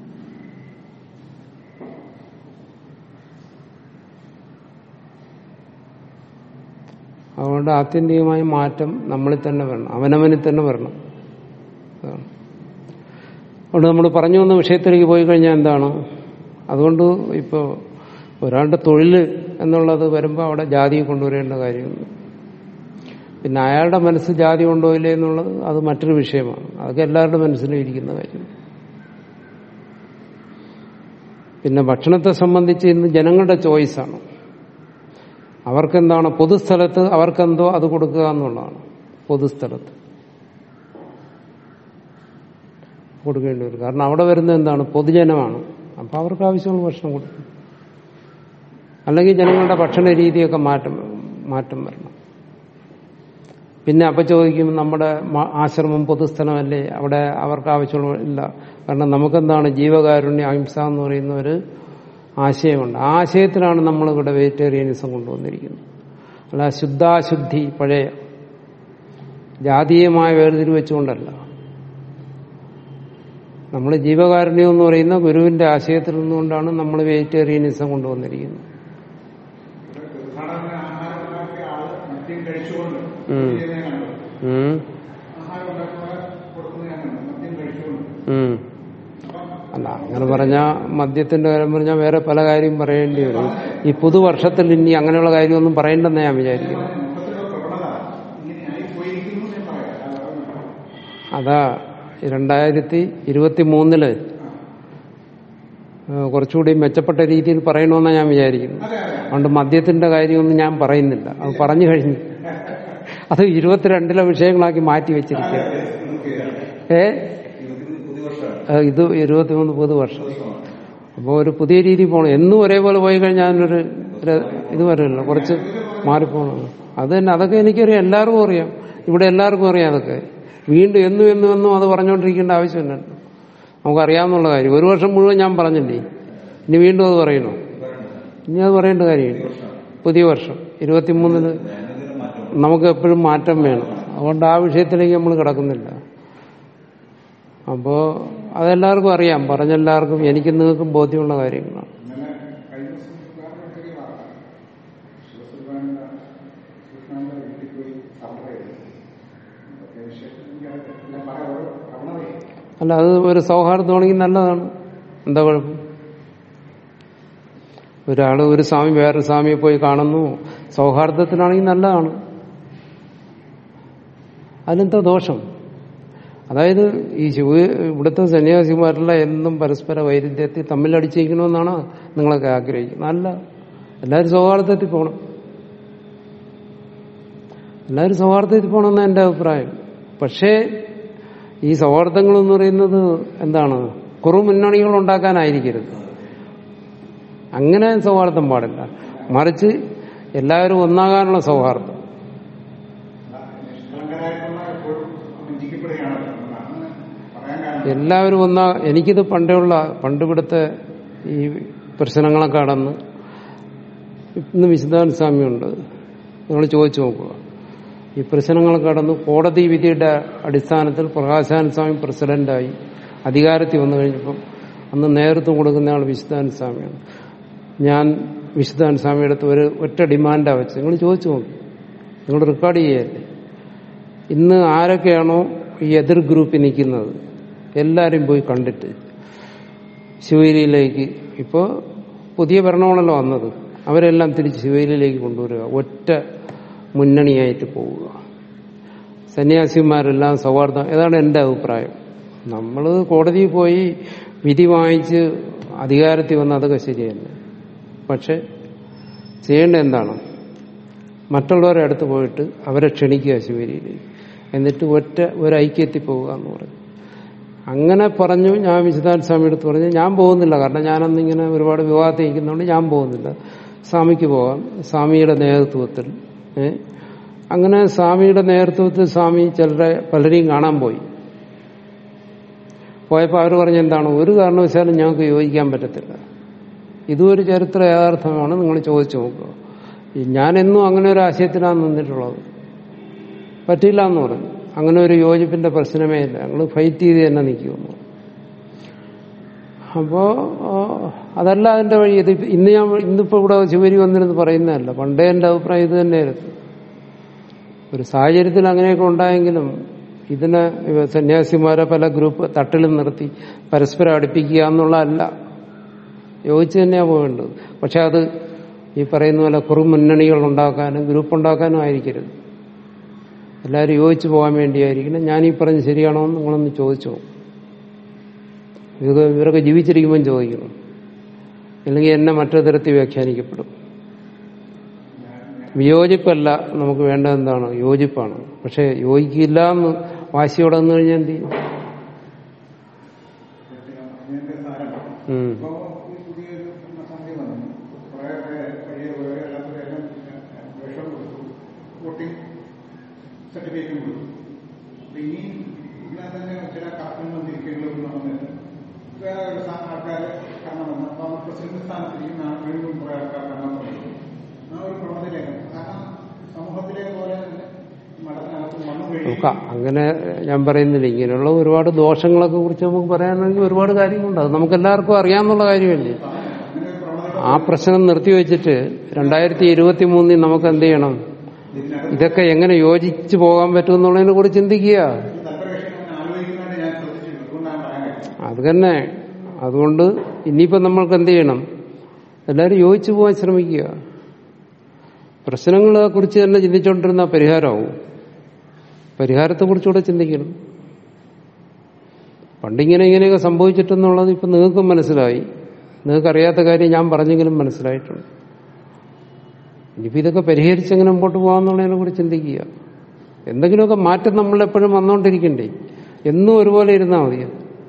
അതുകൊണ്ട് ആത്യന്തികമായ മാറ്റം നമ്മളിൽ തന്നെ വരണം അവനവനിൽ തന്നെ വരണം അതാണ് അതുകൊണ്ട് നമ്മൾ പറഞ്ഞു വന്ന വിഷയത്തിലേക്ക് പോയി കഴിഞ്ഞാൽ എന്താണ് അതുകൊണ്ട് ഇപ്പോൾ ഒരാളുടെ തൊഴിൽ എന്നുള്ളത് വരുമ്പോൾ അവിടെ ജാതിയെ കൊണ്ടുവരേണ്ട കാര്യമുണ്ട് പിന്നെ അയാളുടെ മനസ്സ് ജാതി കൊണ്ടുപോയില്ലേ എന്നുള്ളത് അത് മറ്റൊരു വിഷയമാണ് അതൊക്കെ എല്ലാവരുടെ മനസ്സിലും ഇരിക്കുന്ന കാര്യം പിന്നെ ഭക്ഷണത്തെ സംബന്ധിച്ച് ഇന്ന് ജനങ്ങളുടെ ചോയ്സാണ് അവർക്കെന്താണ് പൊതുസ്ഥലത്ത് അവർക്കെന്തോ അത് കൊടുക്കുക എന്നുള്ളതാണ് പൊതുസ്ഥലത്ത് കൊടുക്കേണ്ടി വരും കാരണം അവിടെ വരുന്നത് എന്താണ് പൊതുജനമാണ് അപ്പൊ അവർക്ക് ആവശ്യമുള്ള ഭക്ഷണം കൊടുക്കും അല്ലെങ്കിൽ ജനങ്ങളുടെ ഭക്ഷണ രീതിയൊക്കെ മാറ്റം മാറ്റം വരണം പിന്നെ അപ്പൊ ചോദിക്കും നമ്മുടെ മ- ആശ്രമം പൊതുസ്ഥലമല്ലേ അവിടെ അവർക്ക് ആവശ്യമുള്ള ഇല്ല കാരണം നമുക്കെന്താണ് ജീവകാരുണ്യ അഹിംസ എന്ന് പറയുന്ന ഒരു ആശയമുണ്ട് ആ ആശയത്തിലാണ് നമ്മളിവിടെ വെജിറ്റേറിയനിസം കൊണ്ടുവന്നിരിക്കുന്നത് അല്ല ശുദ്ധാശുദ്ധി പഴയ ജാതീയമായ വേർതിരിവ് വെച്ചുകൊണ്ടല്ല നമ്മൾ ജീവകാരുണ്യം എന്ന് പറയുന്ന ഗുരുവിന്റെ ആശയത്തിൽ നിന്നുകൊണ്ടാണ് നമ്മൾ വെജിറ്റേറിയനിസം കൊണ്ടുവന്നിരിക്കുന്നത് സാധാരണ ആഹാരം ഉണ്ടാക്കിയ ആള് മദ്യം കഴിച്ചുകൊണ്ട് ഉം. ചെയ്യുന്നതിനെ കണ്ടു. ഉം, ആഹാരം ഉണ്ടാക്കുക കൊടുക്കുന്നതിനെ കണ്ടു. മദ്യം കഴിച്ചുകൊണ്ട് ഉം. അല്ല അങ്ങനെ പറഞ്ഞാൽ മദ്യത്തിന്റെ കാര്യം പറഞ്ഞാൽ വേറെ പല കാര്യം പറയേണ്ടി വരും ഈ പുതുവർഷത്തിൽ ഇനി അങ്ങനെയുള്ള കാര്യമൊന്നും പറയേണ്ടെന്ന് ഞാൻ വിചാരിക്കുന്നു മൊത്തത്തിലുള്ള പ്രവണത ഇങ്ങനെ ആയി പോയിരിക്കുന്നു എന്ന് പറയാം അല്ലാതെ അതാ രണ്ടായിരത്തി ഇരുപത്തി മൂന്നില് കുറച്ചുകൂടി മെച്ചപ്പെട്ട രീതിയിൽ പറയണമെന്നാണ് ഞാൻ വിചാരിക്കുന്നത് അതെ അതെ അതുകൊണ്ട് മദ്യത്തിന്റെ കാര്യമൊന്നും ഞാൻ പറയുന്നില്ല അത് പറഞ്ഞു കഴിഞ്ഞു അത് ഇരുപത്തിരണ്ടിലെ വിഷയങ്ങളാക്കി മാറ്റി വെച്ചിരിക്കുക ഏ പുതിയ വർഷമാണ് ആ, ഇത് ഇരുപത്തിമൂന്ന് പുതു വർഷം അപ്പോൾ ഒരു പുതിയ രീതി പോകണം എന്നും ഒരേപോലെ പോയി കഴിഞ്ഞാൽ അതിനൊരു ഒരു ഇത് വരില്ല കുറച്ച് മാറിപ്പോകണം അത് തന്നെ അതൊക്കെ എനിക്കറിയാം എല്ലാവർക്കും അറിയാം ഇവിടെ എല്ലാവർക്കും അറിയാം അതൊക്കെ വീണ്ടും എന്നും എന്നും എന്നും അത് പറഞ്ഞുകൊണ്ടിരിക്കേണ്ട ആവശ്യമില്ല നമുക്കറിയാവുന്നുള്ള കാര്യം ഒരു വർഷം മുഴുവൻ ഞാൻ പറഞ്ഞില്ലേ ഇനി വീണ്ടും അത് പറയണോ ഇനി അത് പറയേണ്ട കാര്യമില്ല പുതിയ വർഷം ഇരുപത്തിമൂന്നിന് നമുക്ക് എപ്പോഴും മാറ്റം വേണം അതുകൊണ്ട് ആ വിഷയത്തിലേക്ക് നമ്മൾ കിടക്കുന്നില്ല അപ്പോ അതെല്ലാവർക്കും അറിയാം പറഞ്ഞെല്ലാവർക്കും എനിക്കും നിങ്ങൾക്കും ബോധ്യമുള്ള കാര്യങ്ങളാണ് ഇന്നലെ കഴിഞ്ഞ ദിവസം വേറെ ഒരു ചെറിയ വാർത്ത ശിവസുൽത്താന്റെ കൃഷ്ണന്റെ വീട്ടിൽ പോയി സർവേ ചെയ്തു അതൊക്കെ വിശേഷം എനിക്കറിയത്തില്ല. എല്ലാം പറയാം ഓരോ പ്രവണതയെ അല്ല അത് ഒരു സൗഹാർദ്ദമാണെങ്കിൽ നല്ലതാണ് എന്താ കുഴപ്പം ഒരാള് ഒരു സ്വാമി വേറൊരു സ്വാമിയെ പോയി കാണുന്നു സൗഹാർദ്ദത്തിനാണെങ്കിൽ നല്ലതാണ് അതിനെന്താ ദോഷം അതായത് ഈ ശിവ ഇവിടുത്തെ സന്യാസിമാരെല്ലാം എന്നും പരസ്പര വൈരുദ്ധ്യത്തിൽ തമ്മിലടിച്ചിരിക്കണമെന്നാണ് നിങ്ങളൊക്കെ ആഗ്രഹിക്കുന്നത് അല്ല എല്ലാവരും സൗഹാർദ്ദത്തിൽ പോകണം എല്ലാവരും സൗഹാർദ്ദത്തിൽ പോകണമെന്നാണ് എൻ്റെ അഭിപ്രായം പക്ഷേ ഈ സൗഹാർദ്ദങ്ങൾ എന്ന് പറയുന്നത് എന്താണ് കുറു മുന്നണികൾ ഉണ്ടാക്കാനായിരിക്കരുത് അങ്ങനെ സൗഹാർദ്ദം പാടില്ല മറിച്ച് എല്ലാവരും ഒന്നാകാനുള്ള സൗഹാർദ്ദം നിഷ്കളങ്കരായിട്ടുള്ള എപ്പോഴും വഞ്ചിക്കപ്പെടുകയാണല്ലോ അങ്ങനെ പറയാൻ കാരണം എല്ലാവരും ഒന്നാ എനിക്കിത് പണ്ടേയുള്ള പണ്ട് ഇവിടുത്തെ ഈ പ്രശ്നങ്ങളൊക്കെ കടന്ന് ഇന്ന് വിശുദ്ധാനന്ദ സ്വാമിയുണ്ട് നിങ്ങൾ ചോദിച്ചു നോക്കുക ഈ പ്രശ്നങ്ങൾ കടന്ന് കോടതി വിധിയുടെ അടിസ്ഥാനത്തിൽ പ്രകാശാനന്ദ സ്വാമി പ്രസിഡന്റായി അധികാരത്തിൽ വന്നു കഴിഞ്ഞപ്പം അന്ന് നേതൃത്വം കൊടുക്കുന്ന ആൾ വിശുദ്ധാനന്ദ സ്വാമിയാണ് ഞാൻ വിശുദ്ധാനന്ദ സ്വാമിയുടെ അടുത്ത് ഒരു ഒറ്റ ഡിമാൻഡാ വെച്ച് നിങ്ങൾ ചോദിച്ചു നോക്കി നിങ്ങൾ റെക്കോർഡ് ചെയ്യല്ലേ ഇന്ന് ആരൊക്കെയാണോ ഈ എതിർ ഗ്രൂപ്പിൽ നിൽക്കുന്നത് എല്ലാവരും പോയി കണ്ടിട്ട് ശിവഗിരിയിലേക്ക് ഇപ്പോൾ പുതിയ ഭരണമാണല്ലോ വന്നത് അവരെല്ലാം തിരിച്ച് ശിവഗിരിയിലേക്ക് കൊണ്ടുവരിക ഒറ്റ മുന്നണിയായിട്ട് പോവുക സന്യാസിമാരെല്ലാം സൗഹാർദ്ദം ഏതാണ് എൻ്റെ അഭിപ്രായം നമ്മൾ കോടതിയിൽ പോയി വിധി വാങ്ങിച്ച് അധികാരത്തിൽ വന്ന അതൊക്കെ ശരിയല്ല പക്ഷെ ചെയ്യേണ്ട എന്താണ് മറ്റുള്ളവരെ അടുത്ത് പോയിട്ട് അവരെ ക്ഷണിക്കുക ശിവരിയിലേക്ക് എന്നിട്ട് ഒറ്റ ഒരു ഐക്യത്തിൽ പോവുക എന്ന് പറയും അങ്ങനെ പറഞ്ഞു ഞാൻ വിശുദ്ധാൻ സ്വാമി അടുത്ത് പറഞ്ഞു ഞാൻ പോകുന്നില്ല കാരണം ഞാനന്ന് ഇങ്ങനെ ഒരുപാട് വിവാഹത്തിൽ നിൽക്കുന്നതുകൊണ്ട് ഞാൻ പോകുന്നില്ല സ്വാമിക്ക് പോകാം സ്വാമിയുടെ നേതൃത്വത്തിൽ ഏ? അങ്ങനെ സ്വാമിയുടെ നേതൃത്വത്തിൽ സ്വാമി ചിലരെ പലരെയും കാണാൻ പോയി പോയപ്പോൾ അവർ പറഞ്ഞ എന്താണ് ഒരു കാരണവശാലും ഞങ്ങൾക്ക് യോജിക്കാൻ പറ്റത്തില്ല ഇതും ഒരു ചരിത്ര യഥാർത്ഥമാണ് നിങ്ങൾ ചോദിച്ചു നോക്കുക ഈ ഞാനെന്നും അങ്ങനെ ഒരു ആശയത്തിലാണ് നിന്നിട്ടുള്ളത് പറ്റില്ല എന്ന് പറഞ്ഞു അങ്ങനെ ഒരു യോജിപ്പിന്റെ പ്രശ്നമേ ഇല്ല ഞങ്ങൾ ഫൈറ്റ് ചെയ്ത് തന്നെ നിൽക്കുമെന്ന് അപ്പോ ആ, അതല്ല അതിന്റെ വഴി ഇത് ഇന്ന് ഞാൻ ഇന്നിപ്പോ ഇവിടെ ശിവരി വന്നിരുന്ന് പറയുന്നതല്ല പണ്ടേ എന്റെ അഭിപ്രായം ഇത് തന്നെയായിരുന്നു ഒരു സാഹചര്യത്തിൽ അങ്ങനെയൊക്കെ ഉണ്ടായെങ്കിലും ഇതിനെ ഇവ സന്യാസിമാരെ പല ഗ്രൂപ്പ് തട്ടിലും നിർത്തി പരസ്പരം അടുപ്പിക്കുക എന്നുള്ളതല്ല യോജിച്ച് തന്നെയാണ് പോകേണ്ടത് പക്ഷെ അത് ഈ പറയുന്ന പോലെ കുറു മുന്നണികൾ ഉണ്ടാക്കാനും ഗ്രൂപ്പ് ഉണ്ടാക്കാനും ആയിരിക്കരുത് എല്ലാവരും യോജിച്ച് പോകാൻ വേണ്ടിയായിരിക്കണം ഞാൻ ഈ പറഞ്ഞ് ശരിയാണോ എന്ന് നിങ്ങളൊന്ന് ചോദിച്ചോ ഇതൊക്കെ ഇവരൊക്കെ ജീവിച്ചിരിക്കുമ്പോൾ ചോദിക്കണം അല്ലെങ്കിൽ എന്നെ മറ്റൊരു തരത്തിൽ വ്യാഖ്യാനിക്കപ്പെടും വിയോജിപ്പല്ല നമുക്ക് വേണ്ടത് എന്താണ് യോജിപ്പാണ് പക്ഷെ യോജിക്കില്ല എന്ന് വാശിയോടെ വന്നു കഴിഞ്ഞാൽ എന്ത് ചെയ്യും അതിന്റെ സാരം ഉം. ഇപ്പോ ഈ പുതിയൊരു സംഗതി വന്നു കുറെ പഴയ വേറെ എല്ലാത്തവരെല്ലാം വിഷം കൊടുത്തു വോട്ടിംഗ് സർട്ടിഫിക്കറ്റും കൊടുത്തു അപ്പൊ ഇനി ഇതിനകത്ത് തന്നെ ചില കർത്തങ്ങളും തിരിക്കലുകളും നടന്നിട്ട് വേറെ ഒരു സ്ഥാ- ആൾക്കാര് കരണം വന്നു അപ്പൊ അവർ പ്രസിഡന്റ് സ്ഥാനത്തിരിക്കുന്ന ആൾ വീണ്ടും കുറെ ആൾക്കാർ കരണം തുടങ്ങി ആ ഒരു പ്രവണതയിലേക്ക് കാരണം സമൂഹത്തിലെ പോലെ തന്നെ മഠത്തിനകത്ത് മണ്ണു കഴിയും നോക്കാം അങ്ങനെ ഞാൻ പറയുന്നില്ല ഇങ്ങനെയുള്ള ഒരുപാട് ദോഷങ്ങളൊക്കെ കുറിച്ച് നമുക്ക് പറയാനാണെങ്കിൽ ഒരുപാട് കാര്യങ്ങളുണ്ട് അത് നമുക്ക് എല്ലാവർക്കും അറിയാവുന്ന കാര്യമല്ലേ അങ്ങനെ ഒരു പ്രവണത ആ പ്രശ്നം നിർത്തിവെച്ചിട്ട് രണ്ടായിരത്തി ഇരുപത്തി മൂന്നിൽ നമുക്ക് എന്ത് ചെയ്യണം ഇതിനകത്ത് ഇതൊക്കെ എങ്ങനെ യോജിച്ചു പോകാൻ പറ്റും എന്നുള്ളതിനെ കുറിച്ച് ചിന്തിക്കുക ഈ തൽപരകക്ഷി അങ്ങനെ ആലോചിക്കുന്നതുകൊണ്ട് ഞാൻ ശ്രദ്ധിച്ചിട്ടുണ്ട് അതുകൊണ്ടാണ് പറയാൻ കഴിയും അത് തന്നെ അതുകൊണ്ട് ഇനിയിപ്പോ നമ്മൾക്ക് എന്ത് ചെയ്യണം എല്ലാവരും യോജിച്ചു പോകാൻ ശ്രമിക്കുക പ്രശ്നങ്ങളെ കുറിച്ച് തന്നെ ചിന്തിച്ചുകൊണ്ടിരുന്ന പരിഹാരമാവും പരിഹാരത്തെ കുറിച്ചുകൂടെ ചിന്തിക്കണം പണ്ടിങ്ങനെ ഇങ്ങനെയൊക്കെ സംഭവിച്ചിട്ടെന്നുള്ളത് ഇപ്പൊ നിങ്ങൾക്കും മനസ്സിലായി നിങ്ങൾക്ക് അറിയാത്ത കാര്യം ഞാൻ പറഞ്ഞെങ്കിലും മനസ്സിലായിട്ടുണ്ട് ഇനിയിപ്പോ ഇതൊക്കെ പരിഹരിച്ചെങ്ങനെ മുമ്പോട്ട് പോകാന്നുള്ളതിനെ കുറിച്ച് ചിന്തിക്കുക എന്തെങ്കിലുമൊക്കെ മാറ്റം നമ്മളെപ്പോഴും വന്നുകൊണ്ടിരിക്കണ്ടേ എന്നും ഒരുപോലെ ഇരുന്നാൽ മതി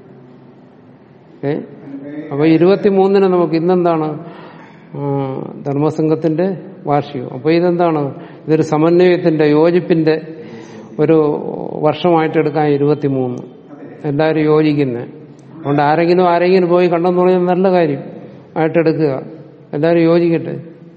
ഏ അപ്പൊ ഇരുപത്തിമൂന്നിന് നമുക്ക് ഇന്നെന്താണ് ആ, ധർമ്മസംഘത്തിന്റെ വാർഷികം അപ്പൊ ഇതെന്താണ് ഇതൊരു സമന്വയത്തിന്റെ യോജിപ്പിന്റെ ഒരു വർഷമായിട്ട് എടുക്കാൻ ഇരുപത്തിമൂന്ന് എല്ലാവരും യോജിക്കുന്നത് അതുകൊണ്ട് ആരെങ്കിലും ആരെങ്കിലും പോയി കണ്ടെന്ന് പറഞ്ഞാൽ നല്ല കാര്യം ആയിട്ടെടുക്കുക എല്ലാവരും യോജിക്കട്ടെ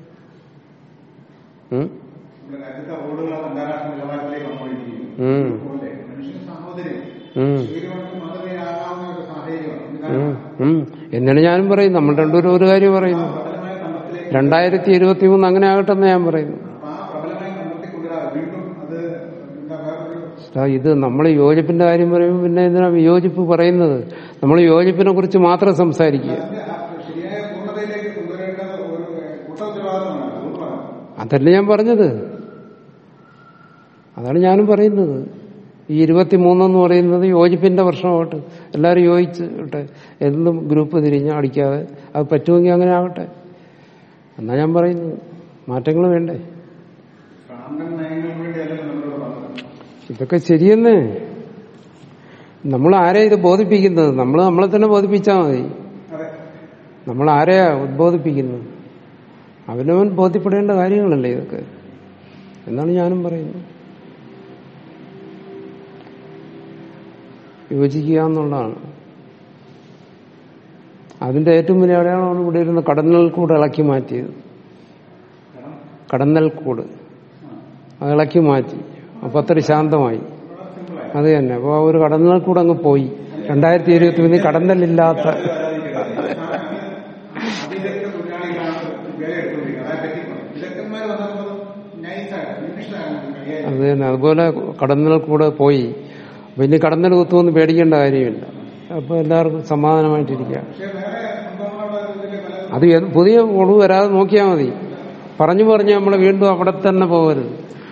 ഉം? നമ്മുടെ രാജ്യത്തെ റോഡുകൾ അന്താരാഷ്ട്ര നിലവാരത്തിലേക്ക് വന്നുകൊണ്ടിരിക്കുന്നു ഉം. അതുപോലെ മനുഷ്യന് സഹോദരം ഉം. സൂര്യവർക്ക് മാതൃകയാകാവുന്ന ഒരു സാഹചര്യമാണ് ഇത് ഉം. കാരണം ഉം. എന്നാണ് ഞാനും പറയും നമ്മൾ രണ്ടുപേരും ഒരു കാര്യം പറയുന്നു പ്രബലമായ കണ്ടെത്തിലേക്ക് രണ്ടായിരത്തി ഇരുപത്തി മൂന്ന് അങ്ങനെ ആകട്ടെ എന്ന് ഞാൻ പറയുന്നു അപ്പൊ ആ പ്രബലമായി കണ്ടെത്തിക്കൊണ്ടുവരാതെ വീണ്ടും അത് എന്താ വേറൊരു ആ, ഇത് നമ്മൾ യോജിപ്പിന്റെ കാര്യം പറയുമ്പോൾ പിന്നെ എന്തിനാ വിയോജിപ്പ് പറയുന്നത് നമ്മൾ യോജിപ്പിനെ കുറിച്ച് മാത്രം സംസാരിക്കുക അതിന്റെ ആ ശരിയായ പൂർണ്ണതയിലേക്ക് കൊണ്ടുവരേണ്ടത് ഒരു കൂട്ട ഉത്തരവാദിത്തമാണ് അതുകൊണ്ടാണ് അതല്ല ഞാൻ പറഞ്ഞത് അതാണ് ഞാനും പറയുന്നത് ഈ ഇരുപത്തിമൂന്നെന്ന് പറയുന്നത് യോജിപ്പിന്റെ വർഷമാവട്ടെ എല്ലാവരും യോജിച്ചിട്ടെ എന്നും ഗ്രൂപ്പ് തിരിഞ്ഞ് അടിക്കാതെ അത് പറ്റുമെങ്കിൽ അങ്ങനെ ആകട്ടെ എന്നാ ഞാൻ പറയുന്നത് മാറ്റങ്ങൾ വേണ്ടേ ഭ്രാന്തൻ നയങ്ങൾക്ക് വേണ്ടിയല്ലല്ലോ നമ്മളോട് പറഞ്ഞത് ഇതൊക്കെ ശരിയെന്നേ നമ്മൾ ആരെയാ ഇത് ബോധിപ്പിക്കുന്നത് നമ്മൾ നമ്മളെ തന്നെ ബോധിപ്പിച്ചാൽ മതി അതെ നമ്മൾ ആരെയാ ഉദ്ബോധിപ്പിക്കുന്നത് അവനവൻ ബോധ്യപ്പെടേണ്ട കാര്യങ്ങളല്ലേ ഇതൊക്കെ എന്നാണ് ഞാനും പറയുന്നത് യോജിക്കുക എന്നുള്ളതാണ് അതിന്റെ ഏറ്റവും വലിയ അടയാളമാണ് ഇവിടെ ഇരുന്ന് കടന്നൽ കൂട് ഇളക്കി മാറ്റിയത് കടന്നൽ കൂട് അത് ഇളക്കി മാറ്റി അപ്പൊ അത്ര ശാന്തമായി അത് തന്നെ അപ്പൊ ആ ഒരു കടന്നൽ കൂടെ അങ്ങ് പോയി രണ്ടായിരത്തി ഇരുപത്തി മൂന്നിൽ കടന്നലില്ലാത്ത അതിലേക്ക് തൊഴിലാളികളാണ് വേല എടുത്തുകൊണ്ടിരിക്കുന്നത് അതായത് പറ്റിപ്പോ വിദഗ്ധന്മാർ വന്നപ്പോൾ നൈസായിട്ട് നിമിഷമാണ് കൈകാര്യം അത് തന്നെ അതുപോലെ കടന്നൽ കൂടെ പോയി അപ്പൊ ഇനി കടന്നൽ കുത്തുമെന്ന് പേടിക്കേണ്ട കാര്യമില്ല അപ്പൊ എല്ലാവർക്കും സമാധാനമായിട്ടിരിക്കാം പക്ഷെ വേറെ സംഭവങ്ങളുടെ ഇതിൽ പല അത് ഏത് പുതിയ ഒളിവ് വരാതെ നോക്കിയാൽ മതി പറഞ്ഞു പറഞ്ഞ് നമ്മൾ വീണ്ടും അവിടെ തന്നെ പോകരുത്